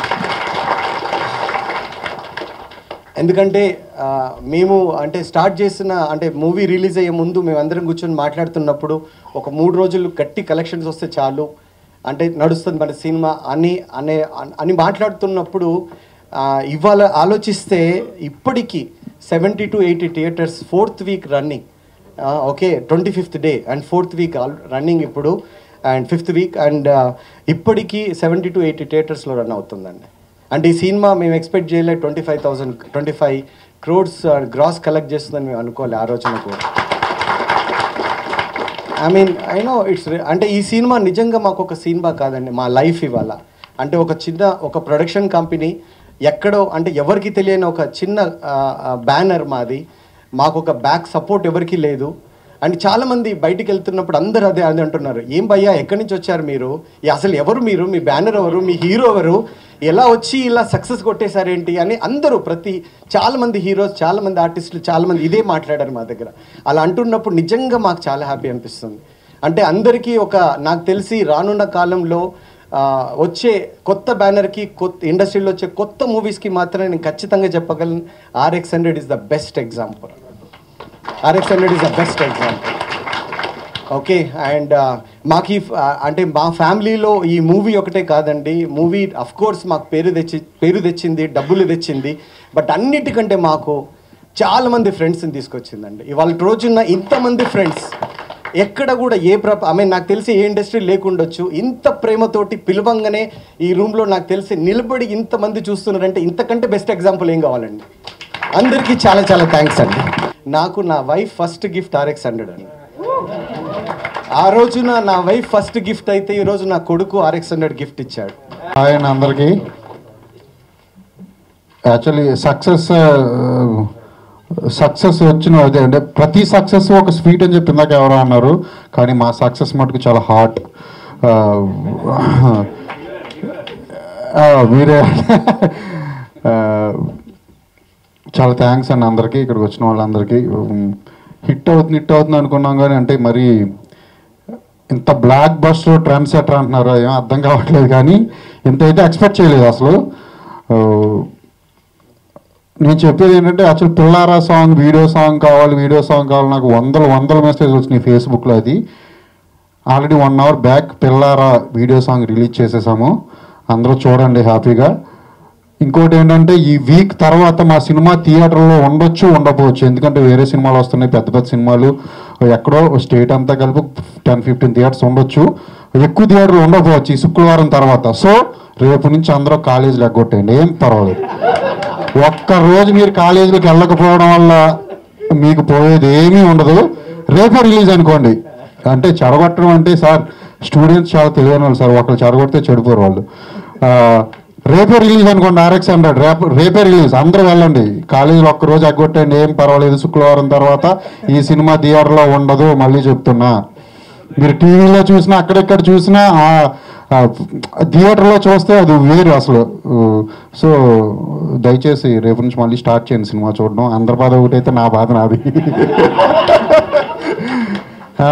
ఎందుకంటే ఆ, మేము అంటే స్టార్ట్ చేసిన అంటే మూవీ రిలీజ్ అయ్యే ముందు మేము అందరం కూర్చొని మాట్లాడుతున్నప్పుడు ఒక మూడు రోజులు గట్టి కలెక్షన్స్ వస్తే చాలు అంటే నడుస్తుంది మన సినిమా అని అనే అని మాట్లాడుతున్నప్పుడు ఆ, ఇవాళ ఆలోచిస్తే ఇప్పటికీ seventy to eighty theatres fourth week running okay twenty fifth day and fourth week running ఇప్పుడు అండ్ ఫిఫ్త్ వీక్ అండ్ ఇప్పటికీ సెవెంటీ టు ఎయిటీ థియేటర్స్లో రన్ అవుతుందండి అండ్ ఈ సినిమా మేము ఎక్స్పెక్ట్ చేయలేదు twenty five thousand twenty five crores gross collect చేస్తుందని మేము అనుకోవాలి ఆ రోజున కూడా I mean I know it's అంటే ఈ సినిమా నిజంగా మాకు ఒక సినిమా కాదండి మా లైఫ్ ఇవాళ అంటే ఒక చిన్న ఒక ప్రొడక్షన్ కంపెనీ ఎక్కడో అంటే ఎవరికి తెలియని ఒక చిన్న బ్యానర్ మాది మాకు ఒక బ్యాక్ సపోర్ట్ ఎవరికి లేదు అండ్ చాలామంది బయటికి వెళ్తున్నప్పుడు అందరూ అదే అదే అంటున్నారు ఏం భయ్యా ఎక్కడి నుంచి వచ్చారు మీరు ఈ అసలు ఎవరు మీరు మీ బ్యానర్ ఎవరు మీ హీరో ఎవరు ఎలా వచ్చి ఇలా సక్సెస్ కొట్టేశారేంటి అని అందరూ ప్రతి చాలామంది హీరోస్ చాలామంది ఆర్టిస్టులు చాలామంది ఇదే మాట్లాడారు మా దగ్గర అలా అంటున్నప్పుడు నిజంగా మాకు చాలా హ్యాపీ అనిపిస్తుంది అంటే అందరికీ ఒక నాకు తెలిసి రానున్న కాలంలో ఆ, వచ్చే కొత్త బ్యానర్కి కొత్త ఇండస్ట్రీలో వచ్చే కొత్త మూవీస్కి మాత్రమే నేను ఖచ్చితంగా చెప్పగలను RX hundred is the best example RX hundred is the best example okay and మాకు ఈ ఫ- అంటే మా ఫ్యామిలీలో ఈ మూవీ ఒకటే కాదండి మూవీ అఫ్ కోర్స్ మాకు పేరు తెచ్చి పేరు తెచ్చింది డబ్బులు తెచ్చింది బట్ అన్నిటికంటే మాకు చాలా మంది ఫ్రెండ్స్ని తీసుకొచ్చిందండి ఇవాళ రోజున్న ఇంతమంది ఫ్రెండ్స్ ఎక్కడ కూడా ఏ ప్ర ఐ మీన్ నాకు తెలిసి ఏ ఇండస్ట్రీ లేకుండొచ్చు ఇంత ప్రేమతోటి పిలవంగానే ఈ రూమ్లో నాకు తెలిసి నిలబడి ఇంతమంది చూస్తున్నారంటే ఇంతకంటే బెస్ట్ ఎగ్జాంపుల్ ఏం కావాలండి అందరికీ చాలా చాలా థ్యాంక్స్ అండి నాకు నా wife first gift RX hundred అండి ఆ రోజున నా వైఫ్ ఫస్ట్ గిఫ్ట్ అయితే ఈ రోజు నా కొడుకు ఆర్ఎక్స్ హండ్రెడ్ గిఫ్ట్ ఇచ్చాడు హాయ్ అండి అందరికీ యాక్చువల్లీ సక్సెస్ సక్సెస్ వచ్చిన అదే అంటే ప్రతి సక్సెస్ ఒక స్వీట్ అని చెప్పి ఇందాక ఎవరో అన్నారు కానీ మా సక్సెస్ మటుకు చాలా హాట్ మీరే ఆ, చాలా థ్యాంక్స్ అండి అందరికీ ఇక్కడికి వచ్చిన వాళ్ళందరికీ హిట్ అవుతుంది హిట్ అవుతుంది అనుకున్నాం కానీ అంటే మరి ఇంత బ్లాక్ బస్టర్ ట్రెండ్ సెటర్ అంటున్నారు ఏం అర్థం కావట్లేదు కానీ ఇంత అయితే ఎక్స్పెక్ట్ చేయలేదు అసలు ఆ, నేను చెప్పేది ఏంటంటే యాక్చువల్ పిల్లారా సాంగ్ వీడియో సాంగ్ కావాలి వీడియో సాంగ్ కావాలి నాకు వందల వందల మెసేజ్ వచ్చినాయి ఫేస్బుక్లో అది ఆల్రెడీ వన్ అవర్ బ్యాక్ పిల్లారా వీడియో సాంగ్ రిలీజ్ చేసేసాము అందరూ చూడండి హ్యాపీగా ఇంకోటి ఏంటంటే ఈ వీక్ తర్వాత మా సినిమా థియేటర్లో ఉండొచ్చు ఉండకపోవచ్చు ఎందుకంటే వేరే సినిమాలు వస్తున్నాయి పెద్ద పెద్ద సినిమాలు ఎక్కడో స్టేట్ అంతా కలిపి టెన్ ఫిఫ్టీన్ థియేటర్స్ ఉండొచ్చు ఎక్కువ థియేటర్లు ఉండకపోవచ్చు ఈ శుక్రవారం తర్వాత సో రేపు నుంచి అందరూ కాలేజీలు ఎగ్గొట్టేయండి ఏం పర్వాలేదు ఒక్క రోజు మీరు కాలేజీలకు వెళ్ళకపోవడం వల్ల మీకు పోయేది ఏమీ ఉండదు రేపే రిలీజ్ అనుకోండి అంటే చెడగొట్టడం అంటే సార్ స్టూడెంట్స్ చాలా తెలియని వాళ్ళు సార్ ఒకళ్ళు చెడగొడితే చెడిపోరు వాళ్ళు ఆ, రేపే రిలీజ్ అనుకోండి ఆర్ఎక్స్ హండ్రెడ్ రేపు రేపే రిలీజ్ అందరూ వెళ్ళండి కాలేజీలో ఒక్క రోజు ఎగ్గొట్టండి ఏం పర్వాలేదు శుక్రవారం తర్వాత ఈ సినిమా థియేటర్లో ఉండదు మళ్ళీ చెప్తున్నా మీరు టీవీలో చూసినా అక్కడెక్కడ చూసినా ఆ ఆ థియేటర్లో చూస్తే అది వేరు అసలు సో దయచేసి రేపు నుంచి మళ్ళీ స్టార్ట్ చేయండి సినిమా చూడడం అందరి బాధ ఒకటైతే నా బాధ నాది ఆ,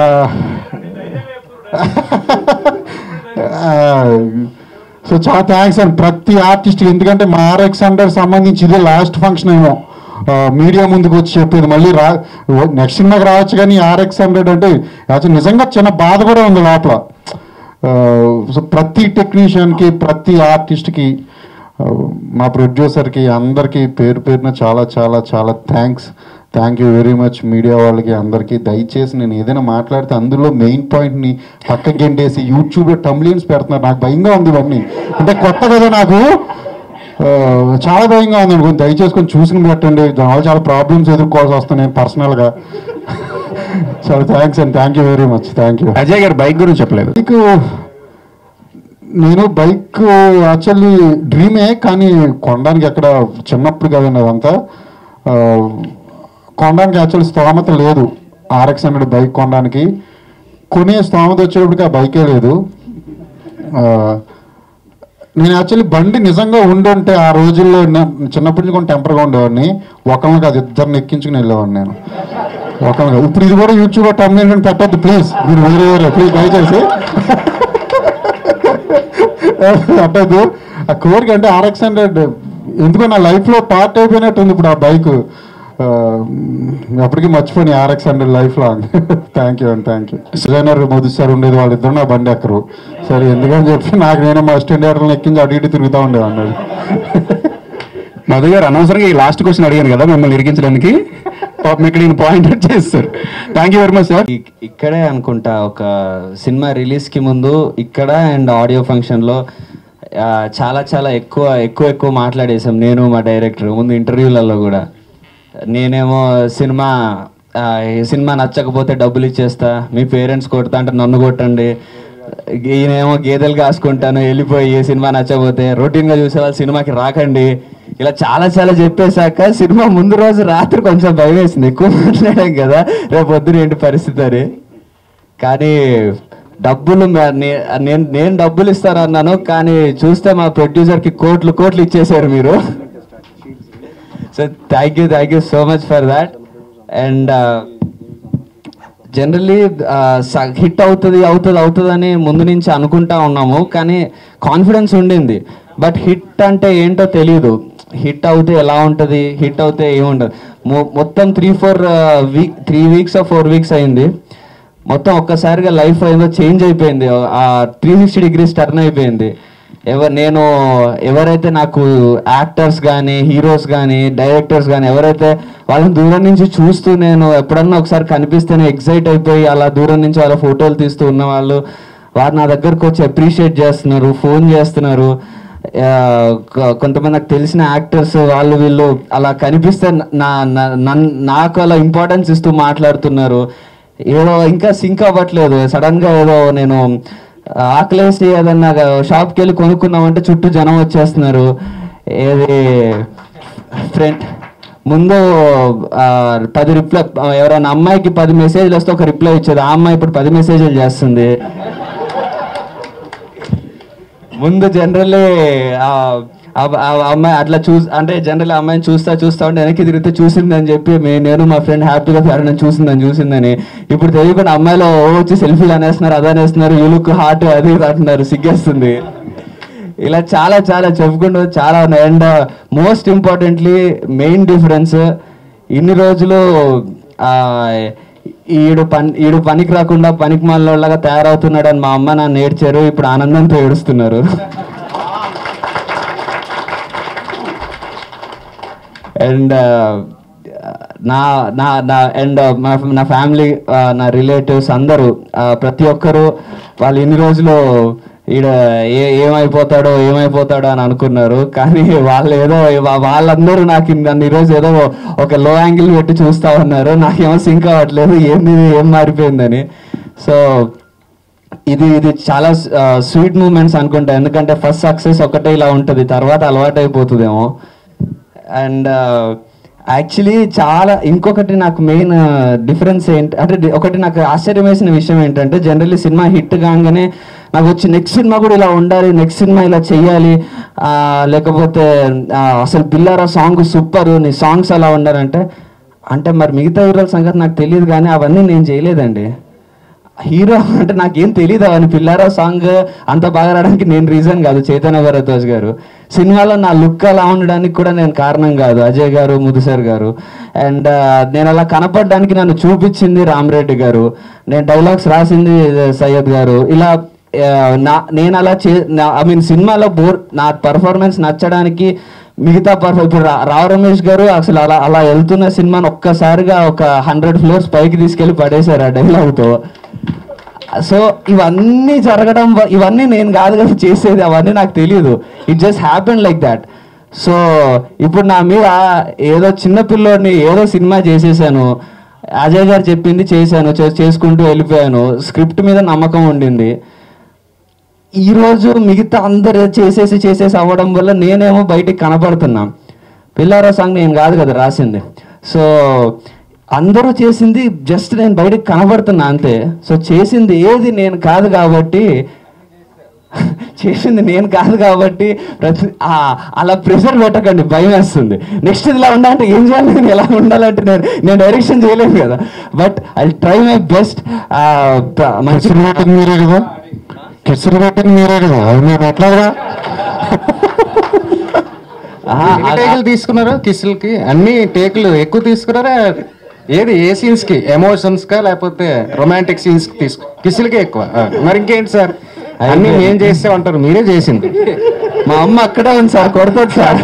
సో చాలా థ్యాంక్స్ అండి ప్రతి ఆర్టిస్ట్ ఎందుకంటే మా ఆర్ఎక్స్ హండ్రెడ్ సంబంధించి ఇదే లాస్ట్ ఫంక్షన్ ఏమో మీడియా ముందుకు వచ్చి చెప్పేది మళ్ళీ రా నెక్స్ట్ సినిమాకి రావచ్చు కానీ ఆర్ఎక్స్ హండ్రెడ్ అంటే యాక్చువల్ నిజంగా చిన్న బాధ కూడా ఉంది లోపల సో ప్రతి టెక్నీషియన్కి ప్రతి ఆర్టిస్ట్కి మా ప్రొడ్యూసర్కి అందరికీ పేరు పేరున చాలా చాలా చాలా thanks thank you very much media వాళ్ళకి అందరికీ దయచేసి నేను ఏదైనా మాట్లాడితే అందులో మెయిన్ పాయింట్ని పక్కకి గెంటేసి యూట్యూబ్లో టమ్లియన్స్ పెడుతున్నారు నాకు భయంగా ఉంది ఇవన్నీ అంటే కొత్త కదా నాకు ఆ, చాలా భయంగా ఉంది కొంచెం దయచేసి కొంచెం చూసుకుని పెట్టండి దానివల్ల చాలా ప్రాబ్లమ్స్ ఎదుర్కోవాల్సి వస్తాయి నేను పర్సనల్గా చాలా thanks and thank you very much thank you Ajay గారు బైక్ గురించి చెప్పలేదు బైక్ నేను బైక్ యాక్చువల్లీ డ్రీమే కానీ కొనడానికి ఎక్కడ చిన్నప్పుడు కదండి అదంతా ఆ, కొనడానికి యాక్చువల్లీ స్తోమత లేదు ఆర్ఎక్స్ హండ్రెడ్ బైక్ కొనడానికి కొనే స్తోమత వచ్చేటప్పటికి ఆ బైకే లేదు ఆ, నేను యాక్చువల్లీ బండి నిజంగా ఉండి ఉంటే ఆ రోజుల్లో నే- చిన్నప్పటి నుంచి కొంచెం టెంపర్గా ఉండేవాడిని ఒకళ్ళని కాదు ఇద్దరిని ఎక్కించుకుని వెళ్ళేవాడిని నేను ఒకళ్ళని కాదు ఇప్పుడు ఇది కూడా యూట్యూబ్ టర్మినేషన్ పెట్టద్దు ప్లీజ్ మీరు వేరే వేరే ప్లీజ్ దయచేసి పెట్టద్దు ఆ కోరిక అంటే ఆర్ఎక్స్ హండ్రెడ్ ఎందుకో నా లైఫ్లో పార్ట్ అయిపోయినట్టుంది ఇప్పుడు ఆ బైక్ అప్పటికి మర్చిపోయి RX hundred life long thank you అండి thank you designer Modi sir ఉండేది వాళ్ళిద్దరు నా బండి ఎక్కరు సరే ఎందుకని చెప్పి నాకు నేను మా అసిస్టెంట్ డైరెక్టర్ని ఎక్కించి అటు ఇటు తిరుగుతూ ఉండేవాడిని మధు గారు అనవసరంగా ఈ లాస్ట్ క్వశ్చన్ అడిగాను కదా మిమ్మల్ని ఇరికించడానికి పాపం ఇక్కడ నేను పాయింట్ అవుట్ చేస్తారు thank you very much sir ఇక్కడే అనుకుంటా ఒక సినిమా రిలీజ్కి ముందు ఇక్కడ అండ్ ఆడియో ఫంక్షన్లో ఆ, చాలా చాలా ఎక్కువ ఎక్కువ ఎక్కువ మాట్లాడేసాం నేను మా డైరెక్టర్ ముందు ఇంటర్వ్యూలలో కూడా నేనేమో సినిమా ఆ, ఈ సినిమా నచ్చకపోతే డబ్బులు ఇచ్చేస్తా మీ పేరెంట్స్ కొడతా అంటే నన్ను కొట్టండి ఈయనేమో గేదెలు కాసుకుంటాను వెళ్ళిపోయి ఈ సినిమా నచ్చకపోతే రొటీన్గా చూసే వాళ్ళు సినిమాకి రాకండి ఇలా చాలా చాలా చెప్పేశాక సినిమా ముందు రోజు రాత్రి కొంచెం భయం వేసింది ఎక్కువ మాట్లాడాం కదా రేపు పొద్దున ఏంటి పరిస్థితి అని కానీ డబ్బులు మ- నే- నేను నేను డబ్బులు ఇస్తానన్నాను కానీ చూస్తే మా ప్రొడ్యూసర్కి కోట్లు కోట్లు ఇచ్చేసారు మీరు so thank you thank you so much for that and generally hit అవుతుంది అవుతుంది అవుతుంది అని ముందు నుంచి అనుకుంటా ఉన్నాము కానీ కాన్ఫిడెన్స్ ఉండింది బట్ హిట్ అంటే ఏంటో తెలియదు హిట్ అవుతే ఎలా ఉంటుంది హిట్ అవుతే ఏముండదు మొ- మొత్తం three four week three weeks four weeks అయింది మొత్తం ఒక్కసారిగా లైఫ్ ఏదో చేంజ్ అయిపోయింది ఆ త్రీ సిక్స్టీ డిగ్రీస్ టర్న్ అయిపోయింది ఎవరు నేను ఎవరైతే నాకు యాక్టర్స్ కానీ హీరోస్ కానీ డైరెక్టర్స్ కానీ ఎవరైతే వాళ్ళని దూరం నుంచి చూస్తూ నేను ఎప్పుడన్నా ఒకసారి కనిపిస్తేనే ఎగ్జైట్ అయిపోయి అలా దూరం నుంచి వాళ్ళ ఫోటోలు తీస్తూ ఉన్న వాళ్ళు వారు నా దగ్గరకు వచ్చి అప్రిషియేట్ చేస్తున్నారు ఫోన్ చేస్తున్నారు ఆ, కొ- కొంతమంది నాకు తెలిసిన యాక్టర్స్ వాళ్ళు వీళ్ళు అలా కనిపిస్తే నా నా- నన్- నాకు అలా ఇంపార్టెన్స్ ఇస్తూ మాట్లాడుతున్నారు ఏదో ఇంకా సింక్ అవ్వట్లేదు సడన్ గా ఏదో నేను ఆకలేసి ఏదన్నా షాప్కి వెళ్ళి కొనుక్కుందామంటే చుట్టూ జనం వచ్చేస్తున్నారు ఏది ఫ్రెండ్ ముందు ఆ, పది రిప్లై ఎవరైనా అమ్మాయికి పది మెసేజ్లు వస్తే ఒక రిప్లై ఇచ్చేది ఆ అమ్మాయి ఇప్పుడు పది మెసేజ్లు చేస్తుంది ముందు జనరల్లీ అమ్మాయి అట్లా చూ అంటే జనరల్ అమ్మాయిని చూస్తా చూస్తా ఉంటే వెనక్కి తిరిగితే చూసిందని చెప్పి మే- నేను మా ఫ్రెండ్ హ్యాపీగా ఎవరైనా చూసిందని చూసిందని ఇప్పుడు తెలియకుండా అమ్మాయిలో ఓ వచ్చి సెల్ఫీలు అనేస్తున్నారు అది అనేస్తున్నారు యులుక్ హార్ట్ అది ఇది అంటున్నారు సిగ్గేస్తుంది ఇలా చాలా చాలా చెప్పుకుంటూ చాలా ఉన్నాయి and most importantly main difference ఇన్ని రోజులు ఆ, ఈడు పని ఈడు పనికి రాకుండా పనికి మాలోలాగా తయారవుతున్నాడు అని మా అమ్మ నాన్న ఏడ్చారు ఇప్పుడు ఆనందంతో ఏడుస్తున్నారు అండ్ నా నా నా అండ్ నా ఫ్యామిలీ నా రిలేటివ్స్ అందరూ ఆ, ప్రతి ఒక్కరూ వాళ్ళు ఇన్ని రోజులు ఈడ ఏ ఏమైపోతాడో ఏమైపోతాడో అని అనుకున్నారు కానీ వాళ్ళు ఏదో వా- వాళ్ళందరూ నాకు ఇన్- నన్ను ఈరోజు ఏదో ఒక లో యాంగిల్ పెట్టి చూస్తా ఉన్నారు నాకేమో సింక్ అవ్వట్లేదు ఏంది ఇది, ఏం మారిపోయిందని సో ఇది ఇది చాలా స్వీట్ మూమెంట్స్ అనుకుంటా ఎందుకంటే ఫస్ట్ సక్సెస్ ఒకటే ఇలా ఉంటుంది తర్వాత అలవాటు అయిపోతుందేమో అండ్ యాక్చువల్లీ చాలా ఇంకొకటి నాకు మెయిన్ డిఫరెన్స్ ఏంటి అంటే డి- ఒకటి నాకు ఆశ్చర్యం వేసిన విషయం ఏంటంటే జనరల్లీ సినిమా హిట్ కాగానే నాకు వచ్చి నెక్స్ట్ సినిమా కూడా ఇలా ఉండాలి నెక్స్ట్ సినిమా ఇలా చెయ్యాలి ఆ, లేకపోతే ఆ, అసలు పిల్లారా సాంగ్ సూపర్ నీ సాంగ్స్ అలా ఉండాలంటే అంటే మరి మిగతా హీరోల సంగతి నాకు తెలియదు కానీ అవన్నీ నేను చేయలేదండి హీరో అంటే నాకేం తెలియదు అని పిల్లారా సాంగ్ అంత బాగా రావడానికి నేను రీజన్ కాదు చైతన్య భరద్వాజ్ గారు సినిమాలో నా లుక్ అలా ఉండడానికి కూడా నేను కారణం కాదు అజయ్ గారు ముదుసర్ గారు అండ్ నేను అలా కనపడడానికి నన్ను చూపించింది రామరెడ్డి గారు నేను డైలాగ్స్ రాసింది సయ్యద్ గారు ఇలా ఆ, నా నేను అలా చే ఐ మీన్ సినిమాలో బోర్ నా పర్ఫార్మెన్స్ నచ్చడానికి మిగతా పర్ఫార్ ఇప్పుడు రా- రావు రమేష్ గారు అసలు అలా అలా వెళ్తున్న సినిమాని ఒక్కసారిగా ఒక హండ్రెడ్ ఫ్లోర్స్ పైకి తీసుకెళ్లి పడేశారు ఆ డైలాగ్తో సో ఇవన్నీ జరగడం వ- ఇవన్నీ నేను కాదు కదా చేసేది అవన్నీ నాకు తెలియదు it just happen like that so ఇప్పుడు నా మీద ఏదో చిన్న పిల్లోడిని ఏదో సినిమా చేసేసాను అజయ్ గారు చెప్పింది చేశాను చే- చేసుకుంటూ వెళ్ళిపోయాను స్క్రిప్ట్ మీద నమ్మకం ఉండింది ఈ రోజు మిగతా అందరు చేసేసి చేసేసి అవ్వడం వల్ల నేనేమో బయటికి కనపడుతున్నా పిల్లారా సాంగ్ నేను కాదు కదా రాసింది సో అందరూ చేసింది జస్ట్ నేను బయటకు కనబడుతున్నా అంతే సో చేసింది ఏది నేను కాదు కాబట్టి చేసింది నేను కాదు కాబట్టి ప్రతి ఆ, అలా ప్రెషర్ పెట్టకండి భయం వేస్తుంది నెక్స్ట్ ఇలా ఉండాలంటే ఏం చేయాలి నేను ఎలా ఉండాలంటే నేను నేను డైరెక్షన్ చేయలేను కదా but I try my best మంచి పెట్టింది మీరే కదా కిసరు పెట్టింది మీరే కదా అది మీరు ఎట్లాగా ఎన్ని టేకులు తీసుకున్నారు కిస్సులకి అన్ని టేకులు ఎక్కువ తీసుకున్నారా ఏది ఏ సీన్స్ కి ఎమోషన్స్ కా లేకపోతే రొమాంటిక్ సీన్స్ కి తీసుకు కిస్సులకే ఎక్కువ ఆ, మరి ఇంకేంటి సార్ అన్ని మేం చేస్తే ఉంటారు మీరే చేసింది మా అమ్మ అక్కడే ఉంది సార్ కొడుతుంది సార్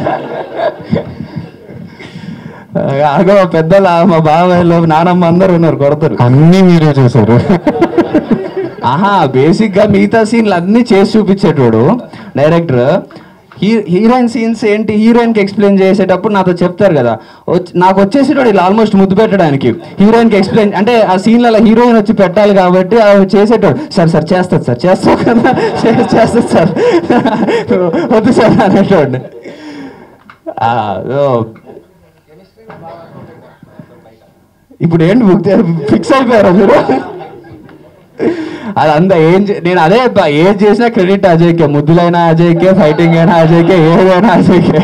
ఆగో పెద్దలు మా బాబాయ్లు నానమ్మ అందరు ఉన్నారు కొడతారు అన్ని మీరే చేశారు ఆహా బేసిక్ గా మిగతా సీన్లు అన్ని చేసి చూపించేటోడు డైరెక్టర్ హీరోయిన్ సీన్స్ ఏంటి హీరోయిన్ కి ఎక్స్ప్లెయిన్ చేసేటప్పుడు నాతో చెప్తారు కదా వచ్చి- నాకు వచ్చేసేటోడు ఇలా ఆల్మోస్ట్ ముద్దు పెట్టడానికి హీరోయిన్ కి ఎక్స్ప్లెయిన్ అంటే ఆ సీన్లలో హీరోయిన్ వచ్చి పెట్టాలి కాబట్టి అవి చేసేటోడు సార్ సార్ చేస్తుంది సార్ చేస్తావు కదా చే- చేస్తుంది సార్ వద్దు సార్ అనేటోడు ఆ, ఓ. ఇప్పుడు ఏంటి బుక్ ఫిక్స్ అయిపోయారా మీరు అదంతా ఏం చే- నేను అదే చెప్పా, ఏది చేసినా క్రెడిట్ అజయ్కే ముద్దులైనా అజయ్కే ఫైటింగ్ అయినా అజయ్కే ఏదైనా అజయ్కే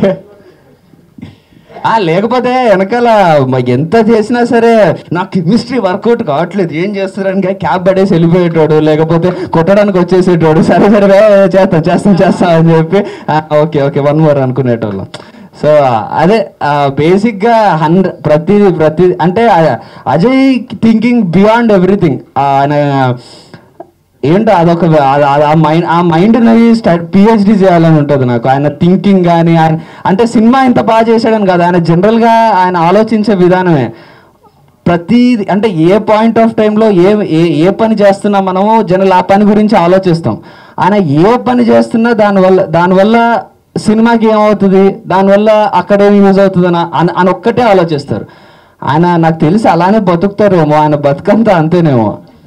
ఆ లేకపోతే వెనకాల మ- ఎంత చేసినా సరే నా కెమిస్ట్రీ వర్కౌట్ కావట్లేదు ఏం చేస్తారని క్యాబ్ పడేసి వెళ్ళిపోయేటోడు లేకపోతే కొట్టడానికి వచ్చేసేటోడు సరే సరే రే, చేస్తాం చేస్తాం చేస్తాం అని చెప్పి "ఆ, ఓకే ఓకే వన్ మోర్ అనుకునేటోళ్ళం సో అదే బేసిక్ గా హండ్రెడ్ ప్రతి ప్రతి అంటే ఆ- అజయ్ థింకింగ్ బియాండ్ ఎవ్రీథింగ్ ఆయన ఏంటో అదొక ఆ- ఆ- ఆ మైండ్ ఆ మైండ్ పిహెచ్డి చేయాలని ఉంటుంది నాకు ఆయన థింకింగ్ కానీ ఆయన అంటే సినిమా ఇంత బాగా చేశాడని కాదు ఆయన జనరల్గా ఆయన ఆలోచించే విధానమే ప్రతి అంటే ఏ పాయింట్ ఆఫ్ టైంలో ఏ ఏ ఏ పని చేస్తున్నా మనము జనరల్ ఆ పని గురించి ఆలోచిస్తాం ఆయన ఏ పని చేస్తున్నా దానివల్ల దానివల్ల సినిమాకి ఏమవుతుంది దానివల్ల అక్కడ ఏం యూజ్ అవుతుంది అని అని- అని ఒక్కటే ఆలోచిస్తారు ఆయన నాకు తెలిసి అలానే బతుకుతారేమో ఆయన బతుకంతా అంతేనేమో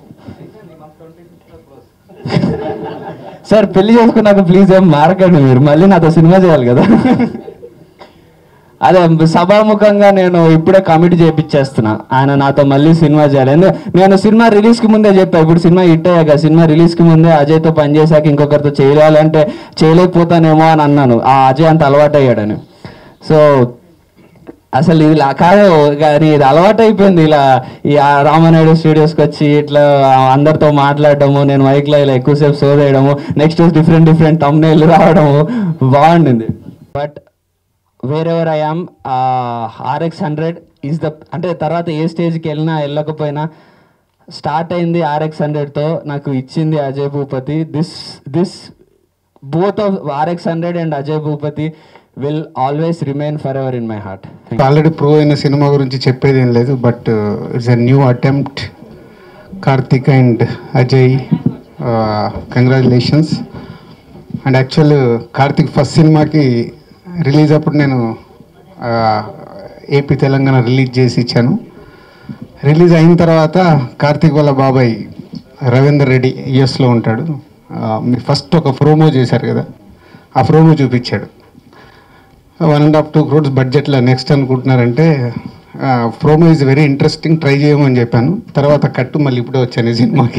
సార్ పెళ్లి చేసుకున్నాక ప్లీజ్ ఏం మారకండి మీరు మళ్ళీ నాతో సినిమా చేయాలి కదా అదే సభాముఖంగా నేను ఇప్పుడే కమిటీ చేపించేస్తున్నా ఆయన నాతో మళ్ళీ సినిమా చేయాలి ఎందు- నేను సినిమా రిలీజ్ కి ముందే చెప్పా ఇప్పుడు సినిమా హిట్ అయ్యాక సినిమా రిలీజ్ కి ముందే అజయ్తో పనిచేశాక ఇంకొకరితో చేయాలంటే చేయలేకపోతానేమో అని అన్నాను ఆ అజయ్ అంత అలవాటు అయ్యాడని సో అసలు ఇది ఇలా కాదు కానీ ఇది అలవాటు అయిపోయింది ఇలా ఈ ఆ రామానాయుడు స్టూడియోస్కి వచ్చి ఇట్లా అందరితో మాట్లాడటము నేను మైక్లో ఇలా ఎక్కువసేపు షో చేయడము నెక్స్ట్ డిఫరెంట్ డిఫరెంట్ తమ్నేల్ రావడము బాగుండింది but wherever I am RX hundred is the అంటే తర్వాత ఏ స్టేజ్కి వెళ్ళినా వెళ్ళకపోయినా స్టార్ట్ అయింది ఆర్ఎక్స్ హండ్రెడ్తో నాకు ఇచ్చింది Ajay Bhupathi this this both of RX hundred and Ajay Bhupathi will always remain forever in my heart already prove అయిన సినిమా గురించి చెప్పేది ఏం లేదు but it's a new attempt Karthik and Ajay congratulations and actual Karthik first సినిమాకి రిలీజ్ అప్పుడు నేను ఏపీ తెలంగాణ రిలీజ్ చేసి ఇచ్చాను రిలీజ్ అయిన తర్వాత కార్తిక్ వాళ్ళ బాబాయ్ రవీందర్ రెడ్డి యుఎస్లో ఉంటాడు ఆ, మీరు ఫస్ట్ ఒక ప్రోమో చేశారు కదా ఆ ప్రోమో చూపించాడు one and half two crores బడ్జెట్లో నెక్స్ట్ అనుకుంటున్నారంటే promo is very interesting try చేయమని చెప్పాను తర్వాత కట్టు మళ్ళీ ఇప్పుడే వచ్చాను ఈ సినిమాకి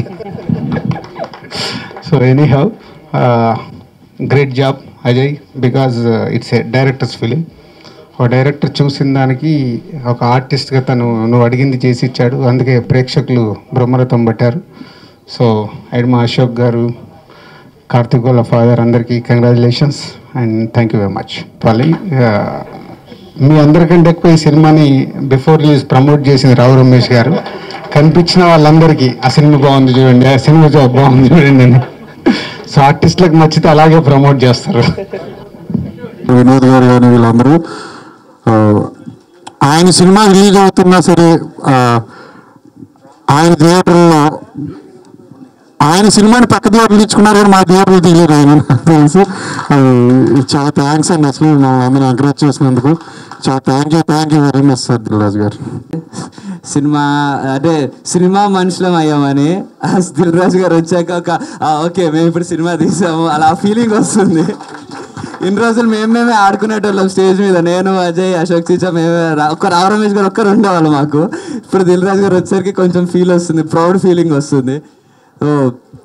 so any have great job Ajay because it's a director's film ఒక డైరెక్టర్ చూసిన దానికి ఒక ఆర్టిస్ట్గా తను నువ్వు అడిగింది చేసి ఇచ్చాడు అందుకే ప్రేక్షకులు బ్రహ్మరథం పట్టారు సో మా అశోక్ గారు కార్తిక్ వాళ్ళ ఫాదర్ అందరికీ congratulations and thank you very much పల్లి మీ అందరికంటే ఎక్కువ ఈ సినిమాని బిఫోర్ రిలీజ్ ప్రమోట్ చేసింది రావు రమేష్ గారు కనిపించిన వాళ్ళందరికీ ఆ సినిమా బాగుంది చూడండి ఆ సినిమా చూ- బాగుంది చూడండి అని సో ఆర్టిస్టులకు నచ్చితే అలాగే ప్రమోట్ చేస్తారు వినోద్ గారు కానీ వీళ్ళందరూ ఆ, ఆయన సినిమా రిలీజ్ అవుతున్నా సరే ఆ, ఆయన థియేటర్లో ఆయన సినిమాని పక్క థియేటర్లు ఇచ్చుకున్నారు కానీ మా థియేటర్లు తీయలేరు ఆయన నాకు తెలుసు అది చాలా థ్యాంక్స్ అండి అసలు మమ్మల్ని అందరూ ఎంకరేజ్ చేసినందుకు చాలా thank you thank you very much sir Dil Raj గారు సినిమా అంటే సినిమా మనుషులం అయ్యామని ఆ దిల్ రాజు గారు వచ్చాక ఒక "ఆ, ఓకే మేము ఇప్పుడు సినిమా తీసాము అలా ఫీలింగ్ వస్తుంది ఇన్ని రోజులు మేము మేమే ఆడుకునేటోళ్ళం స్టేజ్ మీద నేను అజయ్ అశోక్ చీచా మేమే రా- ఒక్క రావు రమేష్ గారు ఒక్కరు ఉండేవాళ్ళు మాకు ఇప్పుడు దిల్ రాజు గారు వచ్చేసరికి కొంచెం ఫీల్ వస్తుంది ప్రౌడ్ ఫీలింగ్ వస్తుంది సో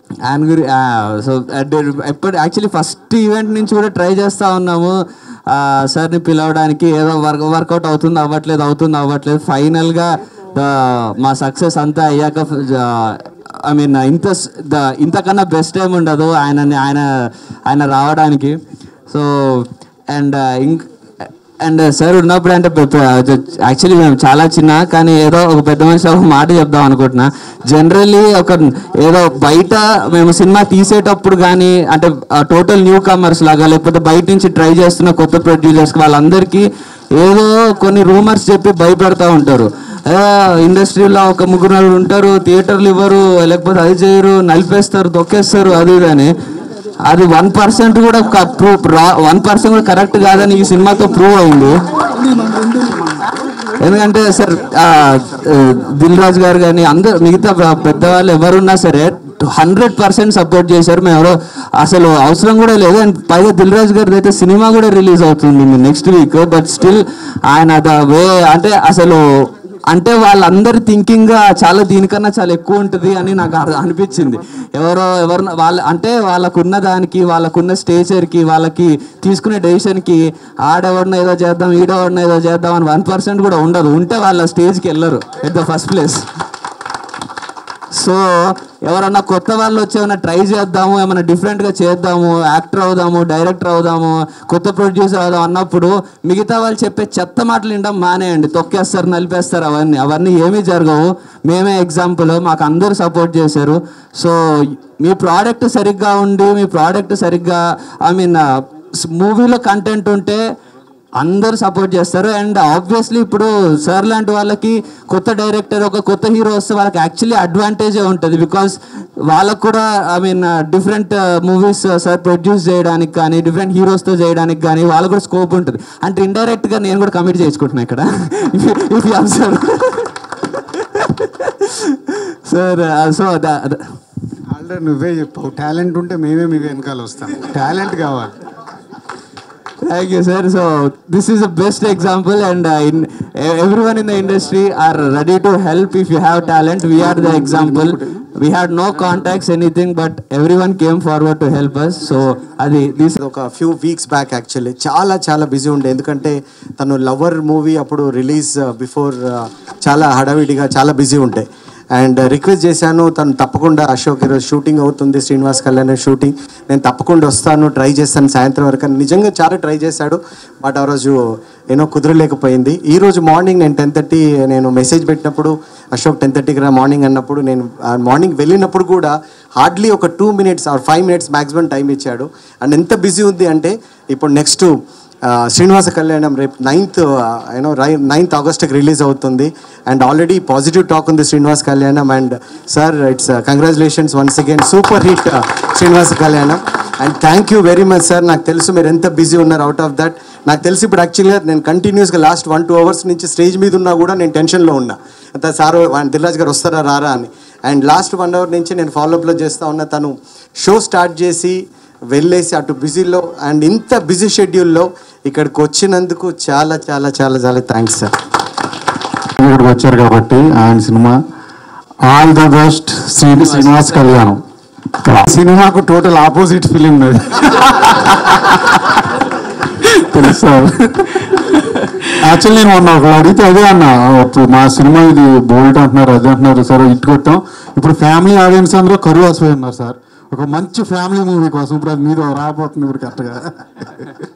ఆయన గురి సో ఎప్పుడు యాక్చువల్లీ ఫస్ట్ ఈవెంట్ నుంచి కూడా ట్రై చేస్తూ ఉన్నాము ఆ, సార్ని పిలవడానికి ఏదో వర్క్ వర్కౌట్ అవుతుంది అవ్వట్లేదు అవుతుంది అవ్వట్లేదు ఫైనల్గా మా సక్సెస్ అంతా అయ్యాక ఐ మీన్ ఇంత స్- ద- ఇంతకన్నా బెస్ట్ టైం ఉండదు ఆయన ఆయన ఆయన రావడానికి సో అండ్ ఇంక్ అండ్ సార్ ఉన్నప్పుడు అంటే యాక్చువల్లీ మేము చాలా చిన్న కానీ ఏదో ఒక పెద్ద మనిషి ఒక మాట చెప్దాం అనుకుంటున్నా జనరల్లీ ఒక ఏదో బయట మేము సినిమా తీసేటప్పుడు కానీ అంటే టోటల్ న్యూ కమర్స్ లాగా లేకపోతే బయట నుంచి ట్రై చేస్తున్న కొత్త ప్రొడ్యూసర్స్ వాళ్ళందరికీ ఏదో కొన్ని రూమర్స్ చెప్పి భయపెడతా ఉంటారు ఇండస్ట్రీలో ఒక ముగ్గురు నలుగురు ఉంటారు థియేటర్లు ఇవ్వరు లేకపోతే అది చేయరు నలిపేస్తారు తొక్కేస్తారు అది ఇది అని అది వన్ పర్సెంట్ కూడా ప్రూఫ్ వన్ పర్సెంట్ కూడా కరెక్ట్ కాదని ఈ సినిమాతో ప్రూవ్ అయింది ఎందుకంటే సార్ దిల్ రాజు గారు కానీ అందరు మిగతా పె- పెద్దవాళ్ళు ఎవరున్నా సరే హండ్రెడ్ పర్సెంట్ సపోర్ట్ చేశారు మేము ఎవరో అసలు అవసరం కూడా లేదు అండ్ పైగా దిల్ రాజు గారిది అయితే సినిమా కూడా రిలీజ్ అవుతుంది నెక్స్ట్ వీక్ బట్ స్టిల్ ఆయన ద వే అంటే అసలు అంటే వాళ్ళందరి థింకింగ్ చాలా దీనికన్నా చాలా ఎక్కువ ఉంటుంది అని నాకు అర్థం- అనిపించింది ఎవరో ఎవరు వాళ్ళ అంటే వాళ్ళకున్న దానికి వాళ్ళకున్న స్టేచర్కి వాళ్ళకి తీసుకునే డెసిషన్కి ఆడెవడిన ఏదో చేద్దాం ఈడెవడిన ఏదో చేద్దాం అని వన్ పర్సెంట్ కూడా ఉండదు ఉంటే వాళ్ళ స్టేజ్కి వెళ్ళరు at the first place so ఎవరన్నా కొత్త వాళ్ళు వచ్చి ఏమైనా ట్రై చేద్దాము ఏమైనా డిఫరెంట్గా చేద్దాము యాక్టర్ అవుదాము డైరెక్టర్ అవుదాము కొత్త ప్రొడ్యూసర్ అవుదాం అన్నప్పుడు మిగతా వాళ్ళు చెప్పే చెత్త మాటలు వినడం మానేయండి తొక్కేస్తారు నలిపేస్తారు అవన్నీ అవన్నీ ఏమీ జరగవు మేమే ఎగ్జాంపుల్ మాకు అందరూ సపోర్ట్ చేశారు సో మీ ప్రోడక్ట్ సరిగ్గా ఉండి మీ ప్రోడక్ట్ సరిగ్గా ఐ మీన్ మూవీలో కంటెంట్ ఉంటే అందరూ సపోర్ట్ చేస్తారు అండ్ ఆబ్వియస్లీ ఇప్పుడు సార్ లాంటి వాళ్ళకి కొత్త డైరెక్టర్ ఒక కొత్త హీరో వస్తే వాళ్ళకి యాక్చువల్లీ అడ్వాంటేజే ఉంటుంది బికాస్ వాళ్ళకు కూడా I mean different movies sir produce చేయడానికి కానీ డిఫరెంట్ హీరోస్తో చేయడానికి కానీ వాళ్ళకు కూడా స్కోప్ ఉంటుంది అంటే ఇండైరెక్ట్గా నేను కూడా కమిట్ చేసుకుంటున్నా ఇక్కడ if you sir sir so already నువ్వే చెప్పావు టాలెంట్ ఉంటే మేమే మీ వెనకాల వస్తాం టాలెంట్ కావాలి Thank you, sir. So this is the best example, and uh, in everyone in the industry are ready to help if you have talent. We are the example. We had no contacts, anything, but everyone came forward to help us. So అది this ఒక few weeks back actually చాలా చాలా busy ఉండే ఎందుకంటే తను Lover movie అప్పుడు release before చాలా హడావిడిగా చాలా బిజీ ఉండే అండ్ రిక్వెస్ట్ చేశాను తను తప్పకుండా అశోక్ ఈరోజు షూటింగ్ అవుతుంది శ్రీనివాస్ కళ్యాణ్ షూటింగ్ నేను తప్పకుండా వస్తాను ట్రై చేస్తాను సాయంత్రం వరకు అని నిజంగా చాలా ట్రై చేశాడు బట్ ఆ రోజు ఏనో కుదరలేకపోయింది ఈ రోజు మార్నింగ్ నేను టెన్ థర్టీ నేను మెసేజ్ పెట్టినప్పుడు అశోక్ టెన్ థర్టీకి రా మార్నింగ్ అన్నప్పుడు నేను మార్నింగ్ వెళ్ళినప్పుడు కూడా హార్డ్లీ ఒక two minutes or five minutes maximum time ఇచ్చాడు అండ్ ఎంత బిజీ ఉంది అంటే ఇప్పుడు నెక్స్ట్ శ్రీనివాస కళ్యాణం రేపు నైన్త్ యూనో నైన్త్ ఆగస్ట్కి రిలీజ్ అవుతుంది అండ్ ఆల్రెడీ పాజిటివ్ టాక్ ఉంది Srinivas Kalyanam and sir it's congratulations once again super hit Srinivasa Kalyanam and thank you very much sir నాకు తెలుసు మీరు ఎంత బిజీ ఉన్నారు అవుట్ ఆఫ్ దట్ నాకు తెలిసి ఇప్పుడు యాక్చువల్గా నేను కంటిన్యూస్గా లాస్ట్ వన్ టూ అవర్స్ నుంచి స్టేజ్ మీద ఉన్నా కూడా నేను టెన్షన్లో ఉన్నా అంత సార్ దిల్రాజ్ గారు వస్తారా రారా అని అండ్ లాస్ట్ వన్ అవర్ నుంచి నేను ఫాలోఅప్లో చేస్తూ ఉన్నా తను షో స్టార్ట్ చేసి వెళ్ళేసి అటు బిజీలో అండ్ ఇంత బిజీ షెడ్యూల్లో ఇక్కడికి వచ్చినందుకు చాలా చాలా చాలా చాలా థ్యాంక్స్ సార్ ఇక్కడికి వచ్చారు కాబట్టి ఆయన సినిమా all the best Shri Srinivas Kalyanam సినిమాకు టోటల్ ఆపోజిట్ ఫిలిం అది తెలుసా యాక్చువల్లీ నేను మొన్న ఒకళ్ళు అడిగితే అదే అన్న ఇప్పుడు మా సినిమా ఇది బోల్ట్ అంటున్నారు అది అంటున్నారు సరే ఇటు కొట్టాం ఇప్పుడు ఫ్యామిలీ ఆడియన్స్ అందరూ కరువు వస్తుంది అన్నారు సార్ ఒక మంచి ఫ్యామిలీ మూవీ కోసం ఇప్పుడు అది మీద రాబోతుంది ఇప్పుడు కరెక్ట్గా